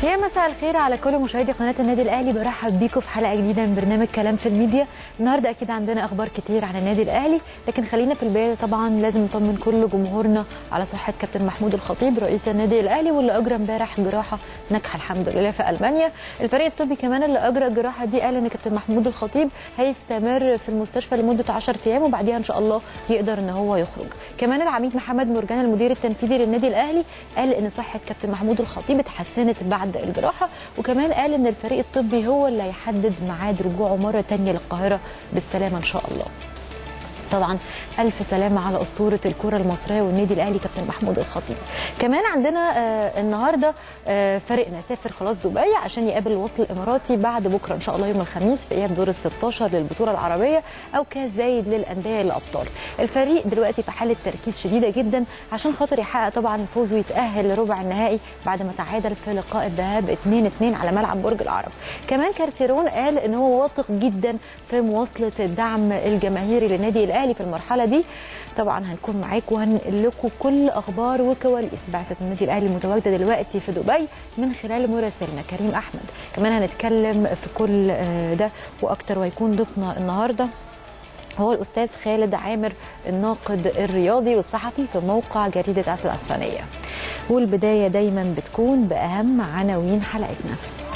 يا مساء الخير على كل مشاهدي قناه النادي الاهلي برحب بيكم في حلقه جديده من برنامج كلام في الميديا النهارده اكيد عندنا اخبار كتير عن النادي الاهلي لكن خلينا في البدايه طبعا لازم نطمن كل جمهورنا على صحه كابتن محمود الخطيب رئيس النادي الاهلي واللي اجرى امبارح جراحه ناجحه الحمد لله في المانيا الفريق الطبي كمان اللي اجرى الجراحه دي قال ان كابتن محمود الخطيب هيستمر في المستشفى لمده 10 ايام وبعديها ان شاء الله يقدر ان هو يخرج كمان العميد محمد مرجان المدير التنفيذي للنادي الاهلي قال ان صحه كابتن محمود الخطيب اتحسنت بعد الجراحه وكمان قال ان الفريق الطبي هو اللي هيحدد ميعاد رجوعه مره ثانيه للقاهره بالسلامه ان شاء الله طبعا الف سلامه على اسطوره الكره المصريه والنادي الاهلي كابتن محمود الخطيب كمان عندنا آه النهارده آه فريقنا سافر خلاص دبي عشان يقابل الوصل الاماراتي بعد بكره ان شاء الله يوم الخميس في اياب دور ال 16 للبطوله العربيه او كاس زايد للانديه الابطال الفريق دلوقتي في حاله تركيز شديده جدا عشان خاطر يحقق طبعا الفوز ويتاهل لربع النهائي بعد ما تعادل في لقاء الذهاب 2 2 على ملعب برج العرب كمان كارتيرون قال ان هو واثق جدا في مواصله الدعم الجماهيري للنادي الاهلي في المرحله دي طبعا هنكون معاكم وهنقل لكم كل اخبار وكواليس بعثه النادي الاهلي المتواجده دلوقتي في دبي من خلال مراسلنا كريم احمد كمان هنتكلم في كل ده واكتر ويكون ضيفنا النهارده هو الاستاذ خالد عامر الناقد الرياضي والصحفي في موقع جريده اسل الاسبانيه والبدايه دايما بتكون باهم عناوين حلقتنا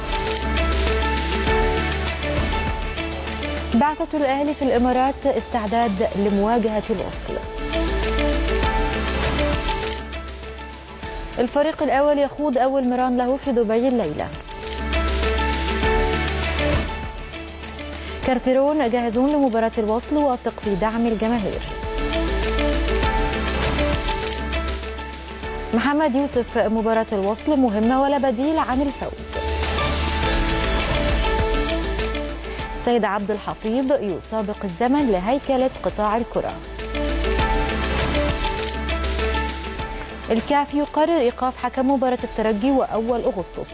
بعثة الأهلي في الإمارات استعداد لمواجهة الوصل الفريق الأول يخوض أول مران له في دبي الليلة كارتيرون جاهزون لمباراة الوصل واثق في دعم الجماهير محمد يوسف مباراة الوصل مهمة ولا بديل عن الفوز السيد عبد الحفيظ يسابق الزمن لهيكلة قطاع الكرة الكاف يقرر إيقاف حكم مباراة الترجي وأول أغسطس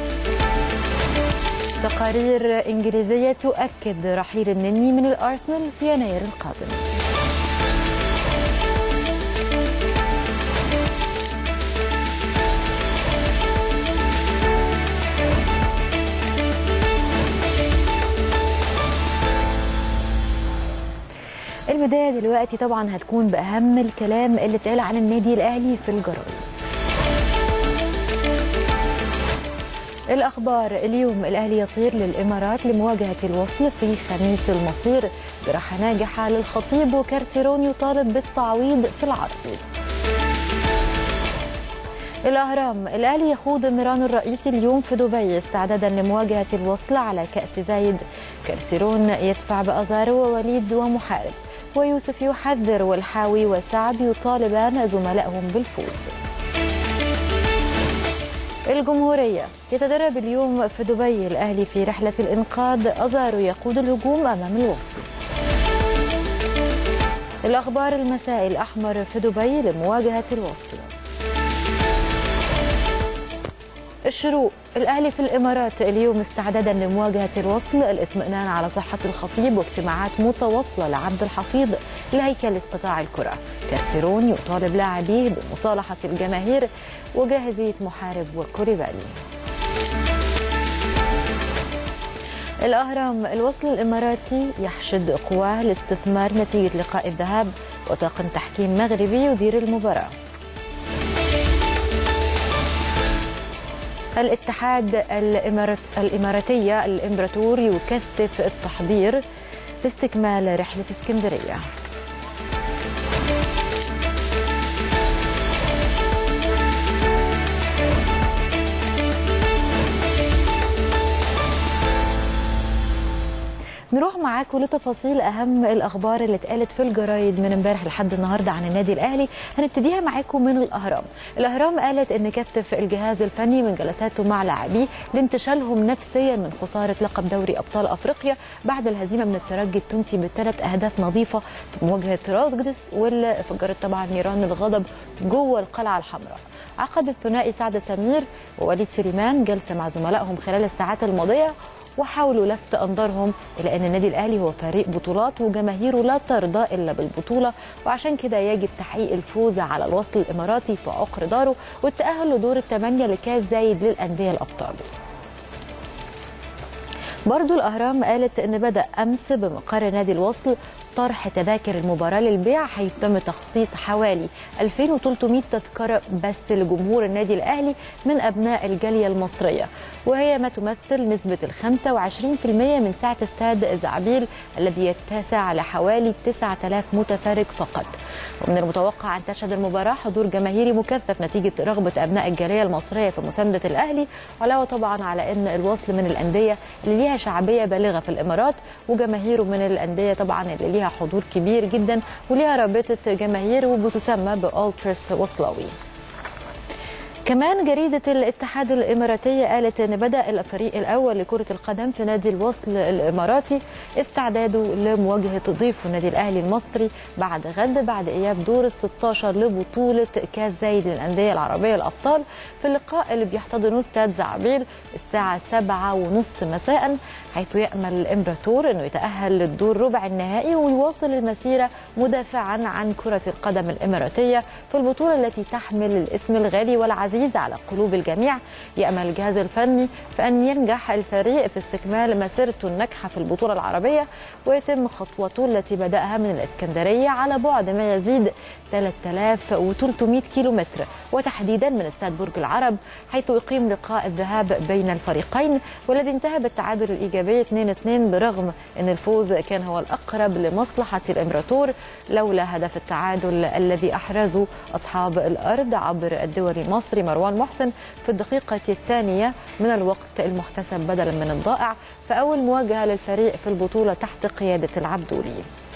تقارير إنجليزية تؤكد رحيل النني من الأرسنال في يناير القادم البدايه دلوقتي طبعا هتكون باهم الكلام اللي اتقال عن النادي الاهلي في الجرايد الاخبار اليوم الاهلي يطير للامارات لمواجهه الوصل في خميس المصير جراحه ناجحه للخطيب وكارتيرون يطالب بالتعويض في العرض الأهرام الأهلي يخوض ميران الرئيسي اليوم في دبي استعدادا لمواجهة الوصل على كأس زايد كارتيرون يدفع بأزارو ووليد ومحارب ويوسف يحذر والحاوي وسعد يطالبان زملائهم بالفوز الجمهورية يتدرب اليوم في دبي الأهلي في رحلة الإنقاذ أزارو يقود الهجوم أمام الوصل الأخبار المساء الأحمر في دبي لمواجهة الوصل الشروق الأهلي في الإمارات اليوم استعدادا لمواجهة الوصل الاطمئنان على صحة الخطيب واجتماعات متواصلة لعبد الحفيظ لهيكلة قطاع الكرة كارتيرون يطالب لاعبيه بمصالحة الجماهير وجاهزية محارب وكوليبالي الأهرام الوصل الإماراتي يحشد قواه لاستثمار نتيجة لقاء الذهاب وطاقم تحكيم مغربي يدير المباراة الاتحاد الإمارات الإماراتية الإمبراطور يكثف التحضير لاستكمال رحلة اسكندرية نروح معاكم لتفاصيل اهم الاخبار اللي اتقالت في الجرايد من امبارح لحد النهارده عن النادي الاهلي هنبتديها معاكم من الاهرام الاهرام قالت ان كثف الجهاز الفني من جلساته مع لاعبيه لانتشالهم نفسيا من خساره لقب دوري ابطال افريقيا بعد الهزيمه من الترجي التونسي بثلاث اهداف نظيفه في مواجهه رادجس واللي فجرت طبعا نيران الغضب جوه القلعه الحمراء عقد الثنائي سعد سمير ووليد سليمان جلسه مع زملائهم خلال الساعات الماضيه وحاولوا لفت انظارهم الى ان النادي الاهلي هو فريق بطولات وجماهيره لا ترضى الا بالبطوله وعشان كده يجب تحقيق الفوز على الوصل الاماراتي في عقر داره والتاهل لدور الثمانيه لكاس زايد للانديه الابطال. برضو الأهرام قالت أن بدأ أمس بمقر نادي الوصل طرح تذاكر المباراة للبيع حيث تم تخصيص حوالي 2300 تذكرة بس لجمهور النادي الأهلي من أبناء الجالية المصرية وهي ما تمثل نسبة ال 25% من سعة استاد زعبيل الذي يتسع لحوالي 9000 متفرج فقط ومن المتوقع أن تشهد المباراة حضور جماهيري مكثف نتيجة رغبة أبناء الجالية المصرية في مساندة الأهلي علاوة طبعا على أن الوصل من الأندية اللي ليها شعبية بالغة في الإمارات وجماهيره من الأندية طبعا اللي ليها حضور كبير جدا وليها رابطة جماهير وبتسمى بأولترس وصلاوي كمان جريدة الاتحاد الإماراتية قالت أن بدأ الفريق الأول لكرة القدم في نادي الوصل الإماراتي استعداده لمواجهة ضيفه النادي الأهلي المصري بعد غد بعد إياب دور ال 16 لبطولة كأس زايد للأندية العربية الأبطال في اللقاء اللي بيحتضنه استاد زعبيل الساعة 7 ونص مساء حيث يأمل الإمبراطور أنه يتأهل للدور ربع النهائي ويواصل المسيرة مدافعا عن كرة القدم الإماراتية في البطولة التي تحمل الاسم الغالي والعزيز على قلوب الجميع يأمل الجهاز الفني في أن ينجح الفريق في استكمال مسيرته الناجحة في البطولة العربية ويتم خطوته التي بدأها من الإسكندرية على بعد ما يزيد 3300 كيلومتر وتحديدا من استاد برج العرب حيث يقيم لقاء الذهاب بين الفريقين والذي انتهى بالتعادل الإيجابي 2-2 برغم أن الفوز كان هو الأقرب لمصلحة الإمبراطور لولا هدف التعادل الذي أحرزه أصحاب الأرض عبر الدولي المصري مروان محسن في الدقيقة الثانية من الوقت المحتسب بدلا من الضائع في أول مواجهة للفريق في البطولة تحت قيادة العبدولي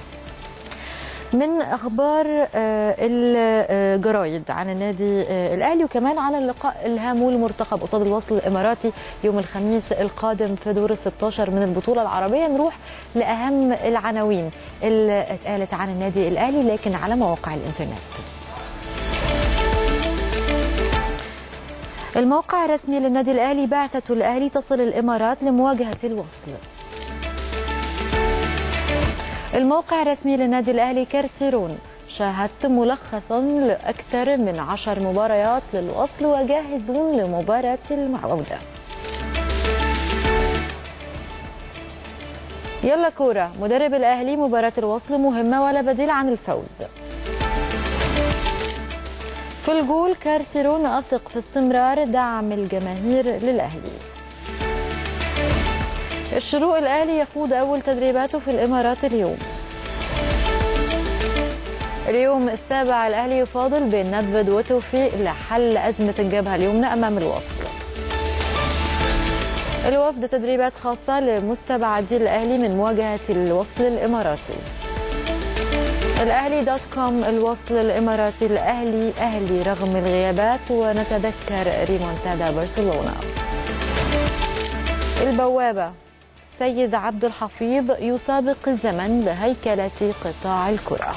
من اخبار الجرايد عن النادي الاهلي وكمان عن اللقاء الهام والمرتقب قصاد الوصل الاماراتي يوم الخميس القادم في دور ال 16 من البطوله العربيه نروح لاهم العناوين اللي اتقالت عن النادي الاهلي لكن على مواقع الانترنت. الموقع الرسمي للنادي الاهلي بعثه الاهلي تصل الامارات لمواجهه الوصل. الموقع الرسمي للنادي الأهلي كارتيرون شاهدت ملخصا لأكثر من عشر مباريات للوصل وجاهزون لمباراة المعودة يلا كورة مدرب الأهلي مباراة الوصل مهمة ولا بديل عن الفوز في الجول كارتيرون أثق في استمرار دعم الجماهير للأهلي الشروق الأهلي يخوض أول تدريباته في الإمارات اليوم اليوم السابع الأهلي يفاضل بين ندفد وتوفيق لحل أزمة الجبهة اليمنى أمام الوصل الوفد تدريبات خاصة لمستبعدي الأهلي من مواجهة الوصل الإماراتي الأهلي دوت كوم الوصل الإماراتي الأهلي أهلي رغم الغيابات ونتذكر ريمونتادا برشلونة البوابة سيد عبد الحفيظ يسابق الزمن لهيكلة قطاع الكرة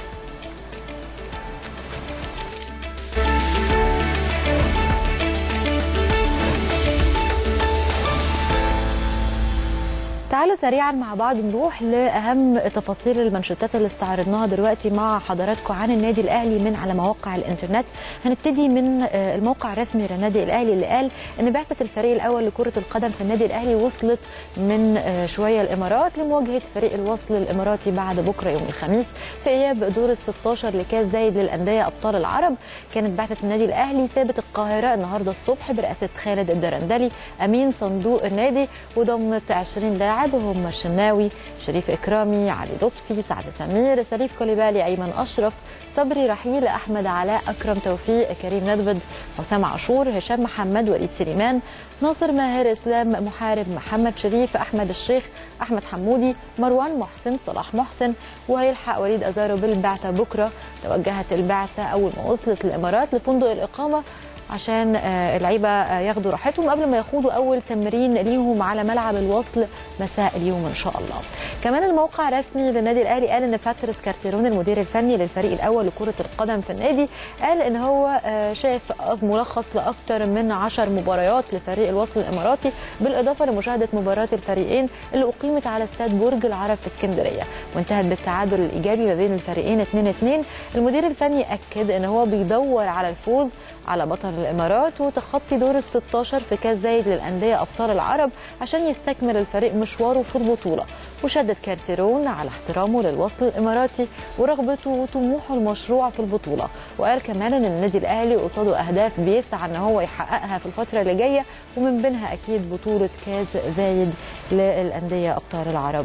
تعالوا سريعا مع بعض نروح لاهم تفاصيل المنشطات اللي استعرضناها دلوقتي مع حضراتكم عن النادي الاهلي من على مواقع الانترنت هنبتدي من الموقع الرسمي للنادي الاهلي اللي قال ان بعثه الفريق الاول لكره القدم في النادي الاهلي وصلت من شويه الامارات لمواجهه فريق الوصل الاماراتي بعد بكره يوم الخميس في اياب دور ال 16 لكاس زايد للانديه ابطال العرب كانت بعثه النادي الاهلي سابت القاهره النهارده الصبح برئاسه خالد الدرندلي امين صندوق النادي وضمت 20 لاعب لاعب وهم الشناوي شريف إكرامي علي لطفي سعد سمير سليف كوليبالي أيمن أشرف صبري رحيل أحمد علاء أكرم توفيق كريم ندفد حسام عاشور هشام محمد وليد سليمان ناصر ماهر إسلام محارب محمد شريف أحمد الشيخ أحمد حمودي مروان محسن صلاح محسن وهيلحق وليد أزارو بالبعثة بكرة توجهت البعثة أول ما وصلت الإمارات لفندق الإقامة عشان آه، اللعيبه آه، ياخدوا راحتهم قبل ما يخوضوا اول تمرين ليهم على ملعب الوصل مساء اليوم ان شاء الله. كمان الموقع الرسمي للنادي الاهلي قال ان باتريس كارتيرون المدير الفني للفريق الاول لكره القدم في النادي قال ان هو آه، شاف ملخص لاكثر من 10 مباريات لفريق الوصل الاماراتي بالاضافه لمشاهده مباراه الفريقين اللي اقيمت على استاد برج العرب في اسكندريه وانتهت بالتعادل الايجابي ما بين الفريقين 2-2 المدير الفني اكد ان هو بيدور على الفوز على بطل الامارات وتخطي دور ال 16 في كاس زايد للانديه ابطال العرب عشان يستكمل الفريق مشواره في البطوله وشدد كارتيرون على احترامه للوصل الاماراتي ورغبته وطموحه المشروع في البطوله وقال كمان ان النادي الاهلي قصاده اهداف بيسعى ان هو يحققها في الفتره اللي جايه ومن بينها اكيد بطوله كاس زايد للانديه ابطال العرب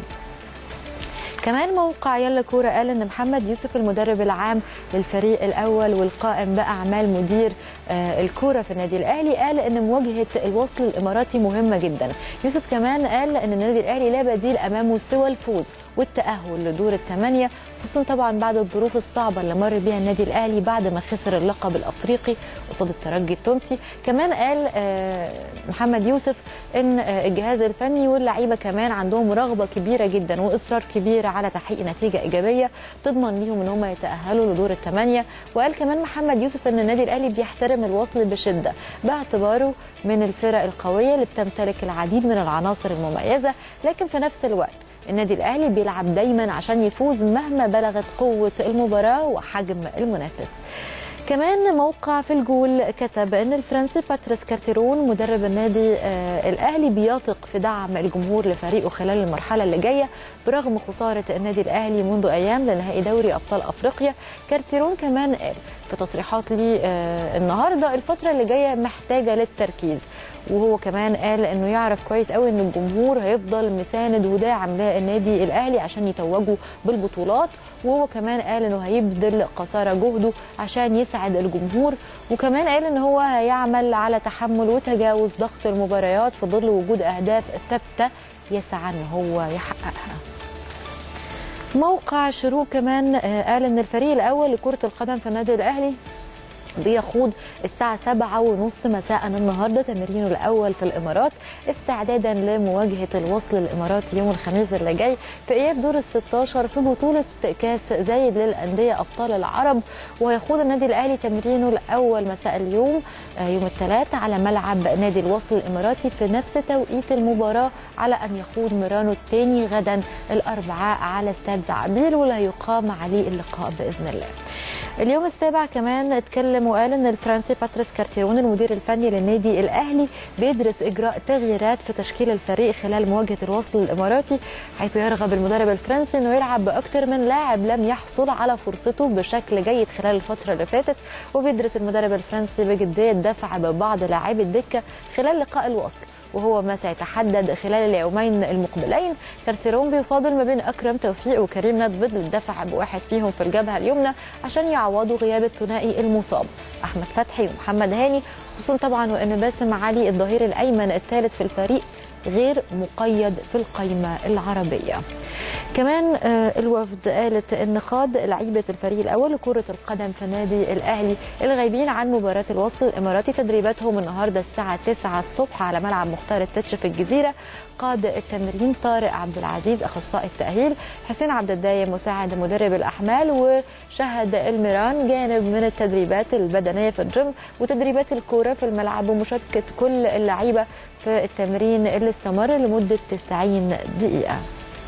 كمان موقع يلا كوره قال ان محمد يوسف المدرب العام للفريق الاول والقائم باعمال مدير آه، الكوره في النادي الاهلي قال ان مواجهه الوصل الاماراتي مهمه جدا يوسف كمان قال ان النادي الاهلي لا بديل امامه سوى الفوز والتاهل لدور الثمانيه خصوصا طبعا بعد الظروف الصعبه اللي مر بيها النادي الاهلي بعد ما خسر اللقب الافريقي قصاد الترجي التونسي كمان قال آه، محمد يوسف ان آه، الجهاز الفني واللعيبه كمان عندهم رغبه كبيره جدا واصرار كبير على تحقيق نتيجه ايجابيه تضمن ليهم ان هم يتاهلوا لدور الثمانيه وقال كمان محمد يوسف ان النادي الاهلي بيحترم الوصل بشده باعتباره من الفرق القويه اللي بتمتلك العديد من العناصر المميزه لكن في نفس الوقت النادي الاهلي بيلعب دايما عشان يفوز مهما بلغت قوه المباراه وحجم المنافس كمان موقع في الجول كتب ان الفرنسي باتريس كارتيرون مدرب النادي آه الاهلي بيثق في دعم الجمهور لفريقه خلال المرحله اللي جايه برغم خساره النادي الاهلي منذ ايام لنهائي دوري ابطال افريقيا كارتيرون كمان قال في تصريحات لي آه النهارده الفتره اللي جايه محتاجه للتركيز وهو كمان قال انه يعرف كويس قوي ان الجمهور هيفضل مساند وداعم للنادي الاهلي عشان يتوجوا بالبطولات وهو كمان قال انه هيبذل قصارى جهده عشان يسعد الجمهور وكمان قال ان هو هيعمل على تحمل وتجاوز ضغط المباريات في ظل وجود اهداف ثابته يسعى ان هو يحققها موقع شروق كمان آه، قال ان الفريق الاول لكره القدم في النادي الاهلي بيخوض الساعة سبعة ونص مساء النهاردة تمرينه الأول في الإمارات استعدادا لمواجهة الوصل الإماراتي يوم الخميس اللي جاي في إياب دور ال 16 في بطولة كاس زايد للأندية أبطال العرب ويخوض النادي الأهلي تمرينه الأول مساء اليوم آه، يوم الثلاث على ملعب نادي الوصل الإماراتي في نفس توقيت المباراة على أن يخوض ميرانو الثاني غدا الأربعاء على استاد زعبيل ولا يقام عليه اللقاء بإذن الله اليوم السابع كمان اتكلم وقال ان الفرنسي باتريس كارتيرون المدير الفني للنادي الاهلي بيدرس اجراء تغييرات في تشكيل الفريق خلال مواجهه الوصل الاماراتي حيث يرغب المدرب الفرنسي انه يلعب باكثر من لاعب لم يحصل على فرصته بشكل جيد خلال الفتره اللي فاتت وبيدرس المدرب الفرنسي بجديه الدفع ببعض لاعبي الدكه خلال لقاء الوصل وهو ما سيتحدد خلال اليومين المقبلين كارتيرون بيفاضل ما بين اكرم توفيق وكريم ندفد للدفع بواحد فيهم في الجبهه اليمنى عشان يعوضوا غياب الثنائي المصاب احمد فتحي ومحمد هاني خصوصا طبعا وان باسم علي الظهير الايمن الثالث في الفريق غير مقيد في القائمه العربيه كمان آه، الوفد قالت ان خاض لعيبه الفريق الاول لكره القدم في النادي الاهلي الغايبين عن مباراه الوصل الاماراتي تدريباتهم النهارده الساعه 9 الصبح على ملعب مختار التتش في الجزيره قاد التمرين طارق عبد العزيز اخصائي التاهيل حسين عبد الدايم مساعد مدرب الاحمال وشهد الميران جانب من التدريبات البدنيه في الجيم وتدريبات الكوره في الملعب ومشاركه كل اللعيبه في التمرين اللي استمر لمده 90 دقيقه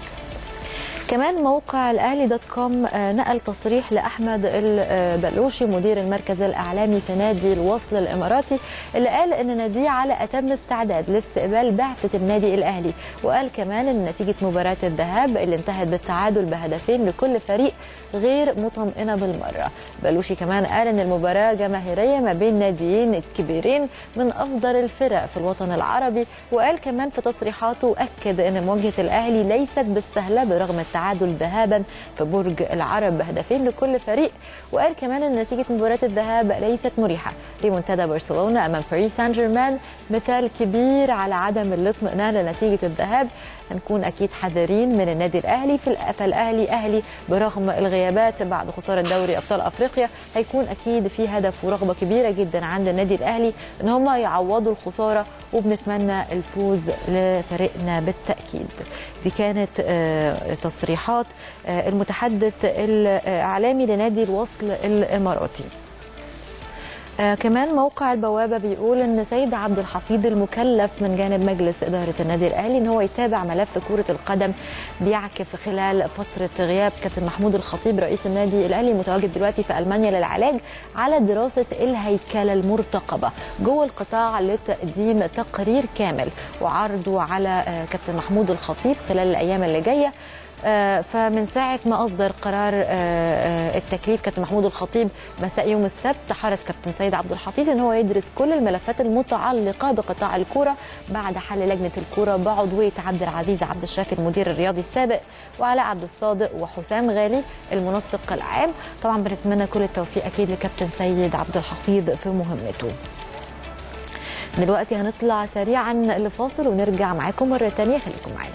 كمان موقع الاهلي دوت كوم آه، نقل تصريح لاحمد البلوشي مدير المركز الاعلامي في نادي الوصل الاماراتي اللي قال ان ناديه على اتم استعداد لاستقبال بعثه النادي الاهلي وقال كمان ان نتيجه مباراه الذهاب اللي انتهت بالتعادل بهدفين لكل فريق غير مطمئنه بالمره بلوشي كمان قال ان المباراه جماهيريه ما بين ناديين كبيرين من افضل الفرق في الوطن العربي وقال كمان في تصريحاته اكد ان مواجهه الاهلي ليست بالسهله برغم التعادل ذهابا في برج العرب بهدفين لكل فريق وقال كمان ان نتيجه مباراه الذهاب ليست مريحه ريمونتادا برشلونه امام باريس سان جيرمان مثال كبير على عدم الاطمئنان لنتيجه الذهاب هنكون اكيد حذرين من النادي الاهلي في فالاهلي اهلي برغم الغيابات بعد خساره دوري ابطال افريقيا هيكون اكيد في هدف ورغبه كبيره جدا عند النادي الاهلي ان هم يعوضوا الخساره وبنتمنى الفوز لفريقنا بالتاكيد دي كانت تصريحات المتحدث الاعلامي لنادي الوصل الاماراتي آه كمان موقع البوابه بيقول ان سيد عبد الحفيظ المكلف من جانب مجلس اداره النادي الاهلي ان هو يتابع ملف كره القدم بيعكف خلال فتره غياب كابتن محمود الخطيب رئيس النادي الاهلي المتواجد دلوقتي في المانيا للعلاج على دراسه الهيكله المرتقبه جوه القطاع لتقديم تقرير كامل وعرضه على آه كابتن محمود الخطيب خلال الايام اللي جايه فمن ساعة ما أصدر قرار التكليف كابتن محمود الخطيب مساء يوم السبت حرص كابتن سيد عبد الحفيظ ان هو يدرس كل الملفات المتعلقة بقطاع الكورة بعد حل لجنة الكورة بعضوية عبد العزيز عبد الشافي المدير الرياضي السابق وعلاء عبد الصادق وحسام غالي المنسق العام طبعا بنتمنى كل التوفيق أكيد لكابتن سيد عبد الحفيظ في مهمته دلوقتي هنطلع سريعا لفاصل ونرجع معاكم مرة تانية خليكم معانا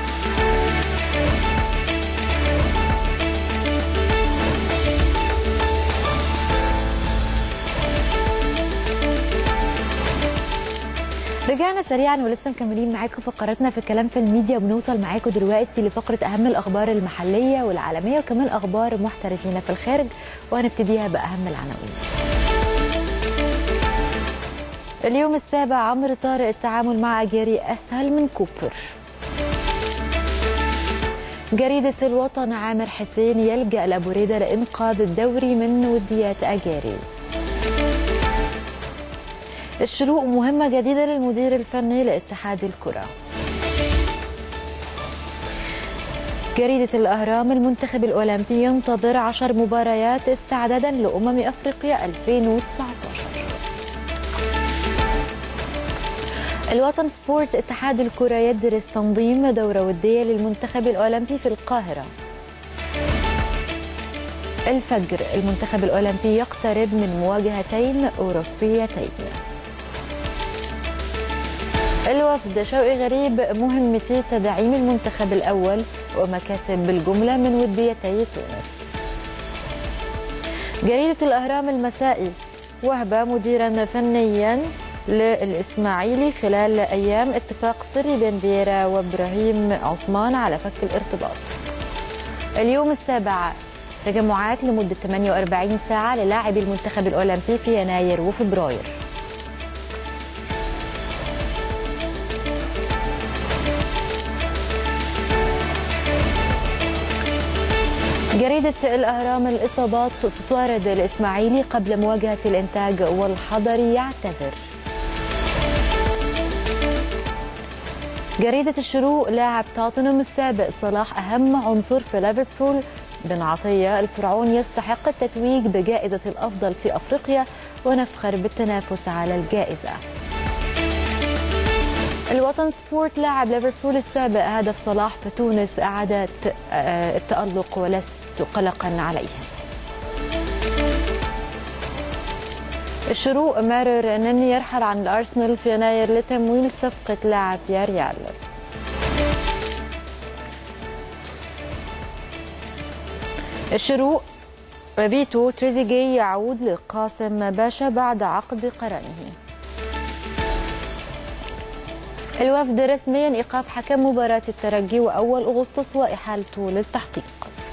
رجعنا سريعا ولسه مكملين معاكم فقراتنا في كلام في الميديا وبنوصل معاكم دلوقتي لفقره اهم الاخبار المحليه والعالميه وكمان اخبار محترفين في الخارج وهنبتديها باهم العناوين. اليوم السابع عمرو طارق التعامل مع اجاري اسهل من كوبر. جريدة الوطن عامر حسين يلجأ لأبو ريدة لإنقاذ الدوري من وديات أجاري. الشروق مهمة جديدة للمدير الفني لاتحاد الكرة جريدة الأهرام المنتخب الأولمبي ينتظر عشر مباريات استعدادا لأمم أفريقيا 2019 الوطن سبورت اتحاد الكرة يدرس تنظيم دورة ودية للمنتخب الأولمبي في القاهرة الفجر المنتخب الأولمبي يقترب من مواجهتين أوروبيتين الوفد شوقي غريب مهمتي تدعيم المنتخب الأول ومكاسب بالجملة من وديتي تونس جريدة الأهرام المسائي وهب مديرا فنيا للإسماعيلي خلال أيام اتفاق سري بين فييرا وإبراهيم عثمان على فك الارتباط اليوم السابع تجمعات لمدة 48 ساعة للاعبي المنتخب الأولمبي في يناير وفبراير جريدة الأهرام الإصابات تطارد الإسماعيلي قبل مواجهة الإنتاج والحضري يعتذر جريدة الشروق لاعب توتنهام السابق صلاح أهم عنصر في ليفربول بن عطية الفرعون يستحق التتويج بجائزة الأفضل في أفريقيا ونفخر بالتنافس على الجائزة الوطن سبورت لاعب ليفربول السابق هدف صلاح في تونس أعاد التألق ولست قلقا عليه الشروق مارر أنني يرحل عن الأرسنال في يناير لتمويل صفقة لاعب ريال الشروق فيتو تريزيجي يعود لقاسم باشا بعد عقد قرانه الوفد رسميا ايقاف حكم مباراه الترجي واول اغسطس واحالته للتحقيق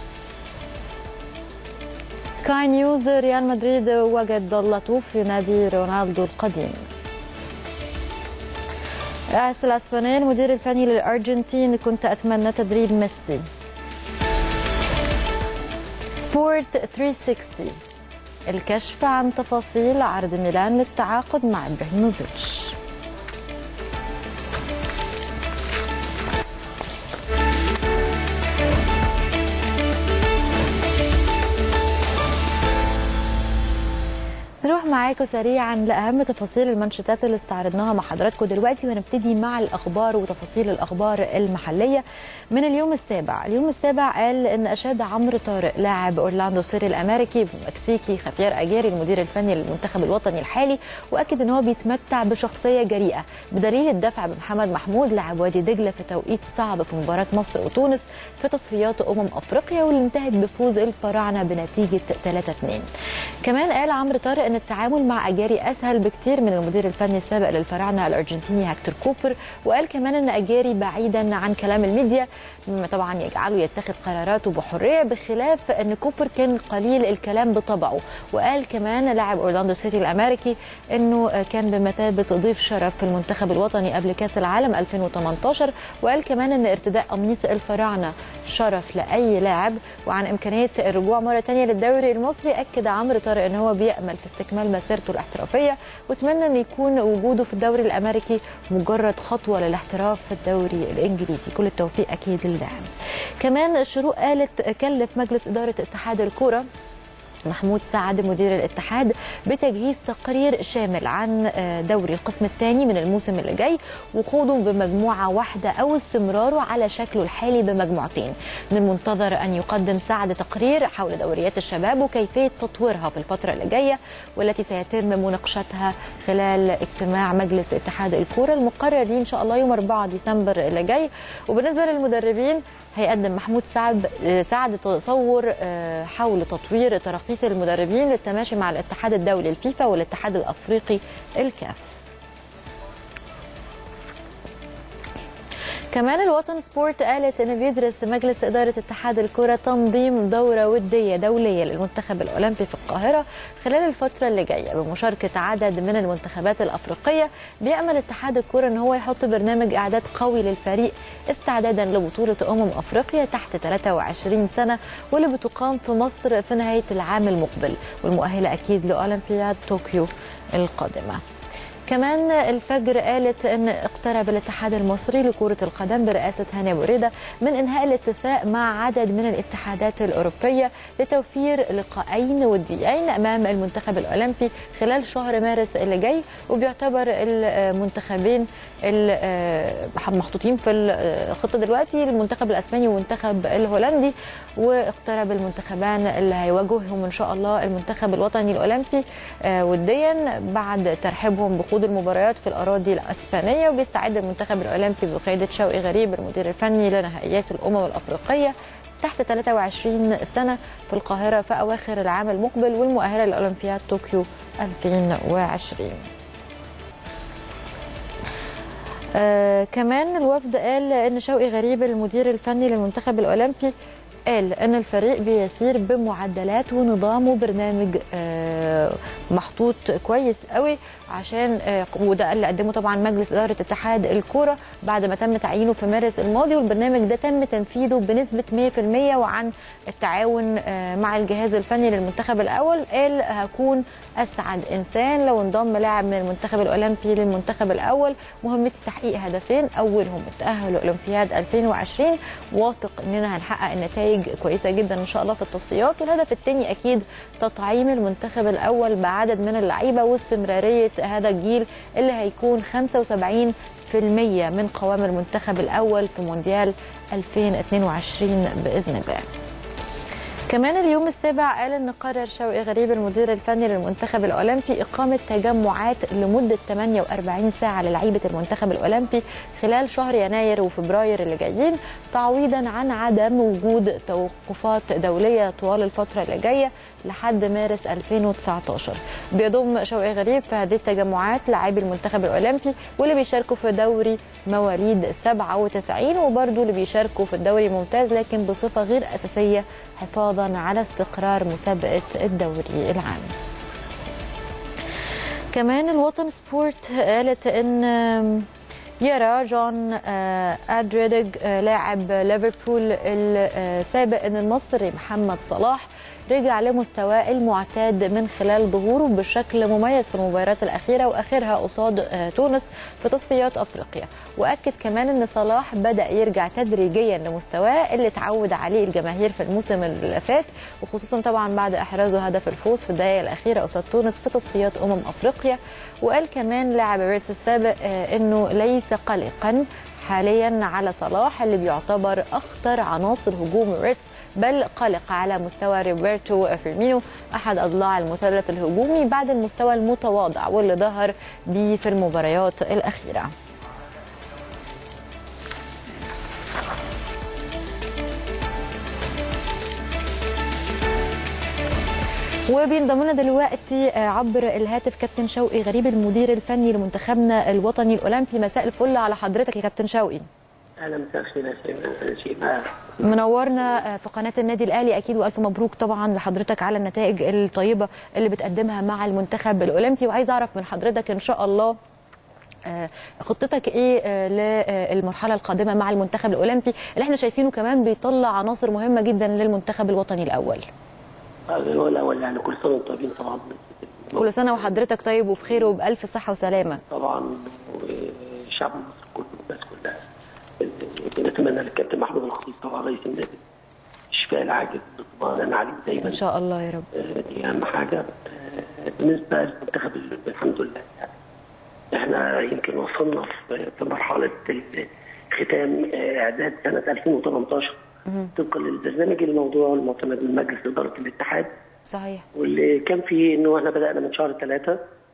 سكاي نيوز ريال مدريد وجد ضلته في نادي رونالدو القديم رئيس الاسباني المدير الفني للارجنتين كنت اتمنى تدريب ميسي سبورت 360 الكشف عن تفاصيل عرض ميلان للتعاقد مع ابراهيموفيتش نروح معاكم سريعا لاهم تفاصيل المانشيتات اللي استعرضناها مع حضراتكم دلوقتي ونبتدي مع الاخبار وتفاصيل الاخبار المحليه من اليوم السابع، اليوم السابع قال ان اشاد عمرو طارق لاعب اورلاندو سيري الامريكي المكسيكي خافير اجيري المدير الفني للمنتخب الوطني الحالي واكد ان هو بيتمتع بشخصيه جريئه بدليل الدفع بمحمد محمود لاعب وادي دجله في توقيت صعب في مباراه مصر وتونس في تصفيات امم افريقيا واللي انتهت بفوز الفراعنه بنتيجه 3-2. كمان قال عمرو طارق ان التعامل مع اجاري اسهل بكتير من المدير الفني السابق للفراعنه الارجنتيني هكتور كوبر وقال كمان ان اجاري بعيدا عن كلام الميديا مما طبعا يجعله يتخذ قراراته بحريه بخلاف ان كوبر كان قليل الكلام بطبعه وقال كمان لاعب اورلاندو سيتي الامريكي انه كان بمثابه ضيف شرف في المنتخب الوطني قبل كاس العالم 2018 وقال كمان ان ارتداء قميص الفراعنه شرف لاي لاعب وعن امكانيه الرجوع مره ثانيه للدوري المصري اكد عمرو طارق ان هو بيامل في استكمال مسيرته الاحترافيه واتمنى ان يكون وجوده في الدوري الامريكي مجرد خطوه للاحتراف في الدوري الانجليزي كل التوفيق اكيد للاعب كمان الشروق قالت كلف مجلس اداره اتحاد الكوره محمود سعد مدير الاتحاد بتجهيز تقرير شامل عن دوري القسم الثاني من الموسم اللي جاي وخوضه بمجموعه واحده او استمراره على شكله الحالي بمجموعتين من المنتظر ان يقدم سعد تقرير حول دوريات الشباب وكيفيه تطويرها في الفتره اللي جايه والتي سيتم مناقشتها خلال اجتماع مجلس اتحاد الكوره المقرر ان شاء الله يوم 4 ديسمبر اللي جاي وبالنسبه للمدربين هيقدم محمود سعد سعد تصور حول تطوير تراخيص المدربين للتماشي مع الاتحاد الدولي الفيفا والاتحاد الافريقي الكاف كمان الوطن سبورت قالت ان بيدرس مجلس اداره اتحاد الكره تنظيم دوره وديه دوليه للمنتخب الاولمبي في القاهره خلال الفتره اللي جايه بمشاركه عدد من المنتخبات الافريقيه بيامل اتحاد الكره ان هو يحط برنامج اعداد قوي للفريق استعدادا لبطوله امم افريقيا تحت 23 سنه واللي بتقام في مصر في نهايه العام المقبل والمؤهله اكيد لاولمبياد طوكيو القادمه كمان الفجر قالت ان اقترب الاتحاد المصري لكرة القدم برئاسة هاني بريدة من انهاء الاتفاق مع عدد من الاتحادات الاوروبية لتوفير لقاءين وديين امام المنتخب الاولمبي خلال شهر مارس اللي جاي وبيعتبر المنتخبين محطوطين في الخطة دلوقتي المنتخب الاسباني والمنتخب الهولندي واقترب المنتخبان اللي هيواجههم ان شاء الله المنتخب الوطني الاولمبي وديا بعد ترحيبهم بخوض خوض المباريات في الاراضي الاسبانيه وبيستعد المنتخب الاولمبي بقياده شوقي غريب المدير الفني لنهائيات الامم الافريقيه تحت 23 سنه في القاهره في اواخر العام المقبل والمؤهله لاولمبياد طوكيو 2020 آه كمان الوفد قال ان شوقي غريب المدير الفني للمنتخب الاولمبي قال ان الفريق بيسير بمعدلات ونظام وبرنامج محطوط كويس قوي عشان وده اللي قدمه طبعا مجلس اداره اتحاد الكوره بعد ما تم تعيينه في مارس الماضي والبرنامج ده تم تنفيذه بنسبه 100% وعن التعاون مع الجهاز الفني للمنتخب الاول قال هكون اسعد انسان لو انضم لاعب من المنتخب الاولمبي للمنتخب الاول مهمتي تحقيق هدفين اولهم التاهل لاولمبياد 2020 واثق اننا هنحقق النتائج نتائج كويسه جدا ان شاء الله في التصفيات والهدف الثاني اكيد تطعيم المنتخب الاول بعدد من اللعيبه واستمراريه هذا الجيل اللي هيكون 75% من قوام المنتخب الاول في مونديال 2022 باذن الله. كمان اليوم السابع قال ان قرر شوقي غريب المدير الفني للمنتخب الاولمبي اقامه تجمعات لمده 48 ساعه للعيبه المنتخب الاولمبي خلال شهر يناير وفبراير اللي جايين تعويضا عن عدم وجود توقفات دوليه طوال الفتره اللي جايه لحد مارس 2019 بيضم شوقي غريب في هذه التجمعات لاعبي المنتخب الاولمبي واللي بيشاركوا في دوري مواليد 97 وبرضه اللي بيشاركوا في الدوري الممتاز لكن بصفه غير اساسيه حفاظا على استقرار مسابقه الدوري العام. كمان الوطن سبورت قالت ان يرى جون ادريدج لاعب ليفربول السابق ان المصري محمد صلاح رجع لمستواه المعتاد من خلال ظهوره بشكل مميز في المباريات الاخيره واخرها قصاد آه، تونس في تصفيات افريقيا واكد كمان ان صلاح بدا يرجع تدريجيا لمستواه اللي اتعود عليه الجماهير في الموسم اللي فات وخصوصا طبعا بعد احرازه هدف الفوز في الدقائق الاخيره قصاد تونس في تصفيات امم افريقيا وقال كمان لاعب ريتس السابق آه، انه ليس قلقا حاليا على صلاح اللي بيعتبر اخطر عناصر هجوم ريتس بل قلق على مستوى روبرتو فيرمينو احد اضلاع المثلث الهجومي بعد المستوى المتواضع واللي ظهر بيه في المباريات الاخيره وبينضم لنا دلوقتي آه، عبر الهاتف كابتن شوقي غريب المدير الفني لمنتخبنا الوطني الاولمبي مساء الفل على حضرتك يا كابتن شوقي اهلا مساء الخير يا شيماء شيماء منورنا آه، في قناه النادي الاهلي اكيد والف مبروك طبعا لحضرتك على النتائج الطيبه اللي بتقدمها مع المنتخب الاولمبي وعايز اعرف من حضرتك ان شاء الله آه، خطتك ايه آه، للمرحله القادمه مع المنتخب الاولمبي اللي احنا شايفينه كمان بيطلع عناصر مهمه جدا للمنتخب الوطني الاول هو الاول يعني كل سنه وانتم طيبين طبعا كل سنه وحضرتك طيب وبخير وبالف صحه وسلامه طبعا والشعب المصري كله والناس كلها نتمنى للكابتن محمود الخطيب طبعا رئيس النادي الشفاء العاجل وانا عليه دايما ان شاء الله يا رب آه، دي اهم حاجه آه، بالنسبه للمنتخب ال- الحمد لله يعني احنا يمكن وصلنا في في مرحله ختام آه، اعداد سنه 2018 طبقا للبرنامج الموضوع المعتمد من مجلس اداره الاتحاد صحيح واللي كان فيه انه احنا بدانا من شهر 3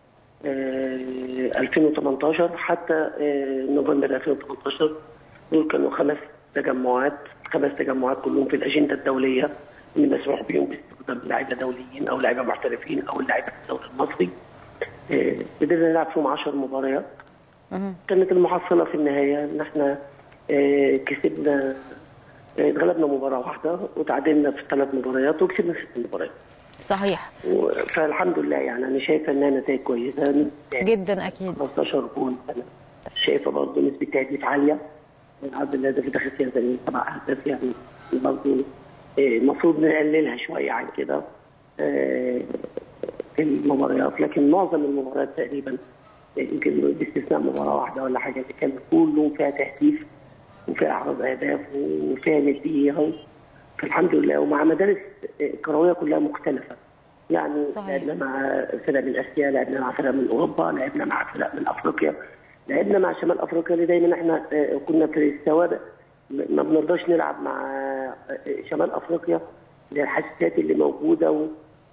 2018 حتى آه، نوفمبر 2018 دول كانوا خمس تجمعات خمس تجمعات كلهم في الاجنده الدوليه اللي مسموح بيهم باستخدام لعيبه دوليين او لعيبه محترفين او لعيبه في الدوري المصري آه، قدرنا نلعب فيهم 10 مباريات مهم. كانت المحصله في النهايه ان احنا آه، كسبنا آه، اتغلبنا مباراه واحده وتعادلنا في ثلاث مباريات وكسبنا ست مباريات صحيح و- فالحمد لله يعني انا شايفه انها نتائج كويسه جدا اكيد 15 جول انا شايفه برضه نسبه تهديف عاليه من عدد الاهداف داخل فيها زي سبع اهداف يعني برضه آه، المفروض نقللها شويه عن كده آه، في المباريات لكن معظم المباريات تقريبا آه، يمكن باستثناء مباراه واحده ولا حاجه اللي كان كله فيها تهديف وفيها احراز اهداف وفيها نديه فالحمد لله ومع مدارس آه، كرويه كلها مختلفه يعني صحيح. لعبنا مع فرق من اسيا لعبنا مع فرق من اوروبا لعبنا مع فرق من افريقيا لعبنا مع شمال افريقيا اللي دايما احنا آه، كنا في السوابق ما بنرضاش نلعب مع آه، شمال افريقيا للحساسيات اللي موجوده و-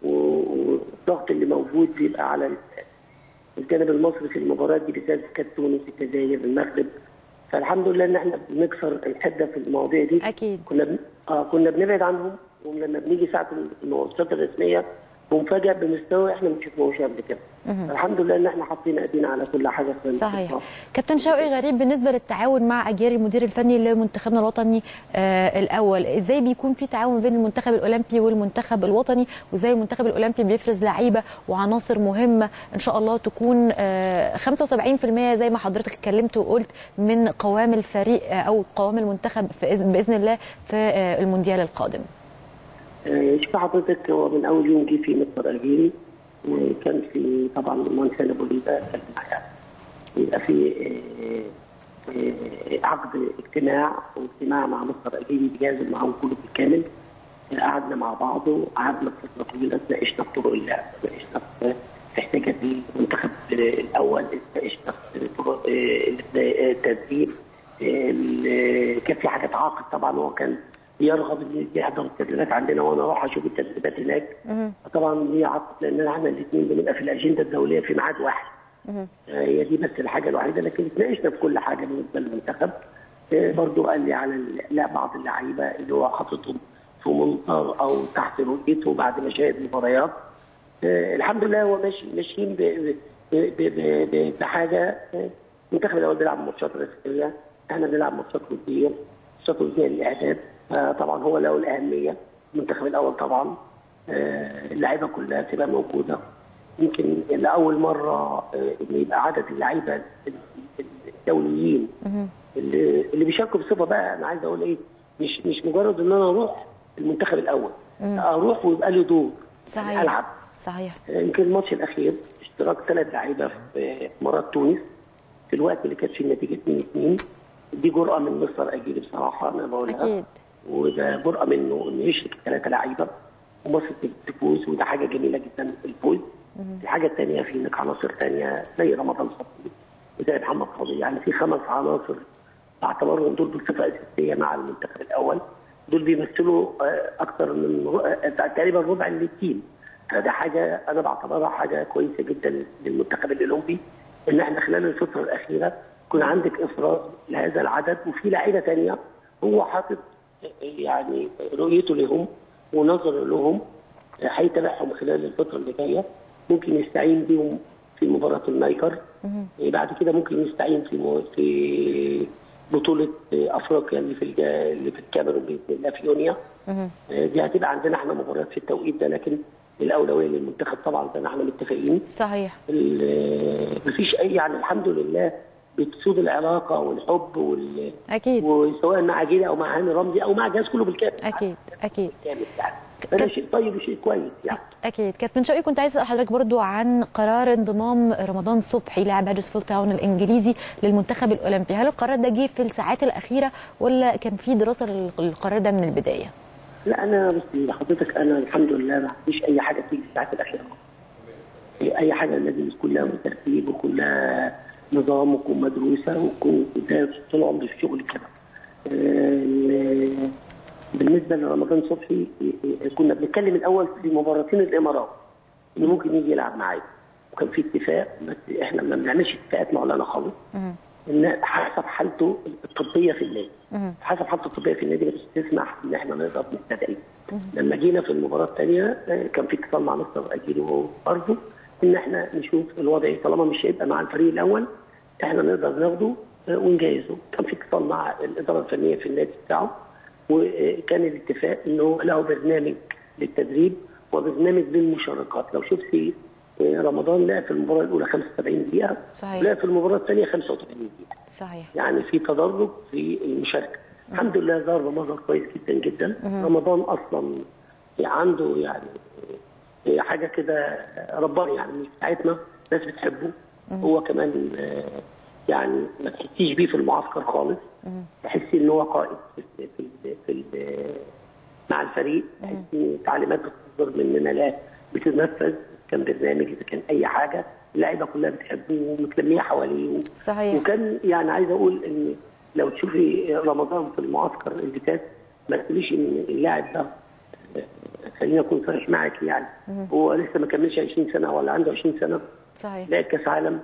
و- والضغط اللي موجود بيبقى على ال- الجانب المصري في المباريات دي بالذات كانت تونس الجزائر المغرب فالحمد لله ان احنا بنكسر الحده في المواضيع دي اكيد كنا بن... آه كنا بنبعد عنهم ولما بنيجي ساعه الماتشات الرسميه بنفاجئ بمستوى احنا ما شفناهوش قبل كده الحمد لله ان احنا حاطين ايدينا على كل حاجه في صحيح الخطة. كابتن شوقي غريب بالنسبه للتعاون مع اجيال المدير الفني لمنتخبنا الوطني آه الاول ازاي بيكون في تعاون بين المنتخب الاولمبي والمنتخب الوطني وازاي المنتخب الاولمبي بيفرز لعيبه وعناصر مهمه ان شاء الله تكون آه 75% زي ما حضرتك اتكلمت وقلت من قوام الفريق آه او قوام المنتخب في إذن- باذن الله في آه المونديال القادم آه، شوف حضرتك هو من اول يوم جه في مستر اجيري وكان في طبعا المهندس هاني ابو ليبه كان معايا يبقى في آه، آه، عقد اجتماع واجتماع مع مستر اجيري بجهاز المعاون كله بالكامل آه، قعدنا مع بعض وقعدنا فتره طويله اتناقشنا في طرق اللعب اتناقشنا في في احتياجات المنتخب الاول اتناقشنا في طرق آه، التدريب آه، كان في حاجات عاقد طبعا هو كان يرغب ان يحضر التدريبات عندنا وانا اروح اشوف التدريبات هناك طبعا دي عقد لان احنا الاثنين بنبقى في الاجنده الدوليه في ميعاد واحد آه، هي دي بس الحاجه الوحيده لكن اتناقشنا في كل حاجه بالنسبه للمنتخب آه، برضو قال لي على ال- لا بعض اللعيبه اللي هو حاططهم في منظر او تحت رؤيته بعد ما شاهد مباريات آه، الحمد لله هو ماشي ماشيين ب- ب- ب- ب- بحاجه آه، المنتخب الاول بيلعب ماتشات رسميه احنا بنلعب ماتشات وديه ماتشات وديه للاعداد طبعا هو له الاهميه المنتخب الاول طبعا آه، اللعيبه كلها تبقى موجوده يمكن لاول مره آه، ان يبقى عدد اللعيبه الدوليين اللي اللي بيشاركوا بصفه بقى انا عايز اقول ايه مش مش مجرد ان انا اروح المنتخب الاول اروح ويبقى لي دور صحيح العب صحيح يمكن الماتش الاخير اشتراك ثلاث لعيبه في مرات تونس في الوقت اللي كانت فيه النتيجه 2 2 دي جرأه من مستر اجيري بصراحه انا بقولها اكيد وده جرأه منه انه يشرك ثلاثه لعيبه ومصر تفوز وده حاجه جميله جدا الفوز الحاجه الثانيه في انك عناصر ثانيه زي رمضان صبحي وزي محمد فاضل يعني في خمس عناصر بعتبرهم دول بالصفه اساسيه مع المنتخب الاول دول بيمثلوا آه، اكثر من ر- آه، تقريبا ربع من التيم فده حاجه انا بعتبرها حاجه كويسه جدا للمنتخب الاولمبي ان احنا خلال الفتره الاخيره يكون عندك افراز لهذا العدد وفي لعيبه ثانيه هو حاطط يعني رؤيته لهم ونظره لهم هيتابعهم خلال الفتره اللي جايه ممكن يستعين بيهم في مباراه النايكر بعد كده ممكن يستعين في مو- في بطوله افريقيا اللي في الج- اللي في الكاميرون باذن الله في يونيو مهم. دي هتبقى عندنا احنا مباريات في التوقيت ده لكن الاولويه للمنتخب طبعا زي ما احنا متفقين صحيح ال- مفيش اي يعني الحمد لله بتسود العلاقه والحب وال اكيد وسواء مع جيلي او مع هاني رمزي او مع الجهاز كله بالكامل اكيد اكيد بالكامل يعني فده شيء طيب وشيء كويس يعني اكيد كابتن شوقي كنت عايز اسال حضرتك برضو عن قرار انضمام رمضان صبحي لاعب هادرسفيلد تاون الانجليزي للمنتخب الاولمبي هل القرار ده جه في الساعات الاخيره ولا كان في دراسه للقرار ده من البدايه لا انا بس حضرتك انا الحمد لله ما فيش اي حاجه تيجي في الساعات الاخيره اي حاجه لازم تكون لها ترتيب ويكون لها نظام وتكون مدروسه وتكون ده طول عمري في شغلي كده آه، بالنسبه لرمضان صبحي آه، كنا بنتكلم الاول في مباراتين الامارات انه ممكن يجي يلعب معايا وكان في اتفاق بس احنا ما بنعملش اتفاقات معلنه خالص مهم. ان حسب حالته الطبيه في النادي مهم. حسب حالته الطبيه في النادي بس تسمح ان احنا نقدر نستدعيه لما جينا في المباراه الثانيه كان في اتصال مع مستر اجيرو برضه ان احنا نشوف الوضع ايه طالما مش هيبقى مع الفريق الاول احنا نقدر ناخده آه، ونجهزه كان في اتصال مع الاداره الفنيه في النادي بتاعه وكان الاتفاق انه له برنامج للتدريب وبرنامج للمشاركات لو شفت آه، رمضان لعب في المباراه الاولى 75 دقيقه صحيح. لعب في المباراه الثانيه 85 دقيقه صحيح يعني في تدرج في المشاركه الحمد لله ظهر بمظهر كويس جدا جدا رمضان اصلا عنده يعني حاجه كده رباني يعني مش بتاعتنا ناس بتحبه هو كمان آه، يعني ما تحسيش بيه في المعسكر خالص تحسي ان هو قائد في في في, في مع الفريق تحسي تعليمات بتصدر مننا لا بتنفذ كان برنامج اذا كان اي حاجه اللعيبه كلها بتحبه ومتلميه حواليه صحيح وكان يعني عايز اقول ان لو تشوفي رمضان في المعسكر اللي فات ما تقوليش ان اللاعب ده خليني اكون صريح معك يعني هو لسه ما كملش 20 سنه ولا عنده 20 سنه صحيح لعب كاس عالم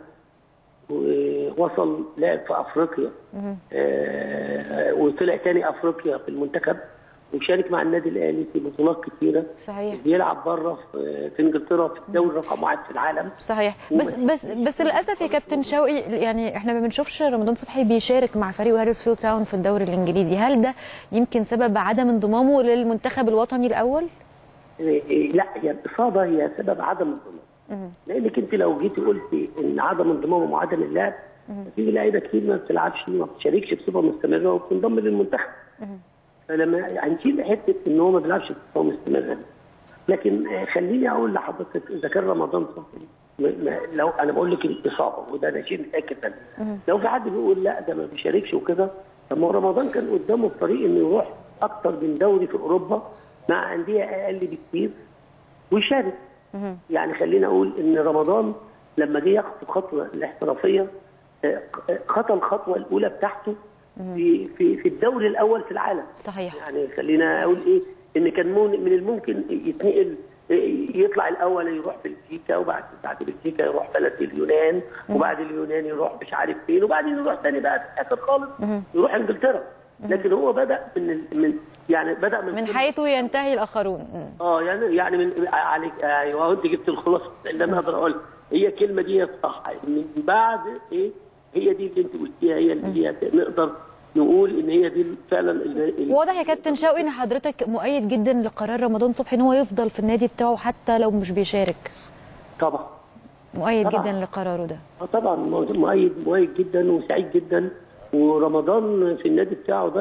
ووصل لعب في افريقيا آه وطلع تاني افريقيا في المنتخب وشارك مع النادي الاهلي في بطولات كتيره صحيح بيلعب بره في, في انجلترا في الدوري رقم واحد في العالم صحيح بس بس بس للاسف يا كابتن شوقي يعني احنا ما بنشوفش رمضان صبحي بيشارك مع فريق هارسفيلد تاون في الدوري الانجليزي هل ده يمكن سبب عدم انضمامه للمنتخب الوطني الاول إيه، لا هي الاصابه هي سبب عدم انضمام لانك انت لو جيتي قلتي ان عدم انضمامهم وعدم اللعب في لعيبه كتير ما بتلعبش وما بتشاركش بصفه مستمره وبتنضم للمنتخب فلما هنشيل حته ان هو ما بيلعبش بصفه مستمره دي. لكن آه، خليني اقول لحضرتك اذا كان رمضان صبحي م- م- لو انا بقول لك الاصابه وده انا شيء متاكد منه لو في حد بيقول لا ده ما بيشاركش وكده طب ما هو رمضان كان قدامه الطريق انه يروح اكتر من دوري في اوروبا مع انديه اقل بكتير ويشارك يعني خلينا اقول ان رمضان لما جه ياخد الخطوه الاحترافيه آه، خطى الخطوه الاولى بتاعته في في في الدوري الاول في العالم صحيح يعني خلينا اقول ايه ان كان مون- من الممكن يتنقل يطلع الاول يروح بلجيكا وبعد بعد بلجيكا يروح بلد اليونان وبعد اليونان يروح مش عارف فين وبعدين يروح تاني بقى في الاخر خالص يروح انجلترا لكن هو بدا من ال- من يعني بدا من من حيث ينتهي الاخرون مم. اه يعني يعني من عليك ايوه انت جبت الخلاصه اللي انا اقدر اقولها هي الكلمه دي صح من بعد ايه هي دي اللي انت قلتيها هي اللي هي نقدر نقول ان هي دي فعلا اللي اللي- واضح يا كابتن شوقي ان حضرتك مؤيد جدا لقرار رمضان صبحي ان هو يفضل في النادي بتاعه حتى لو مش بيشارك طبعا مؤيد طبعا. جدا لقراره ده اه طبعا مؤيد مؤيد جدا وسعيد جدا ورمضان في النادي بتاعه ده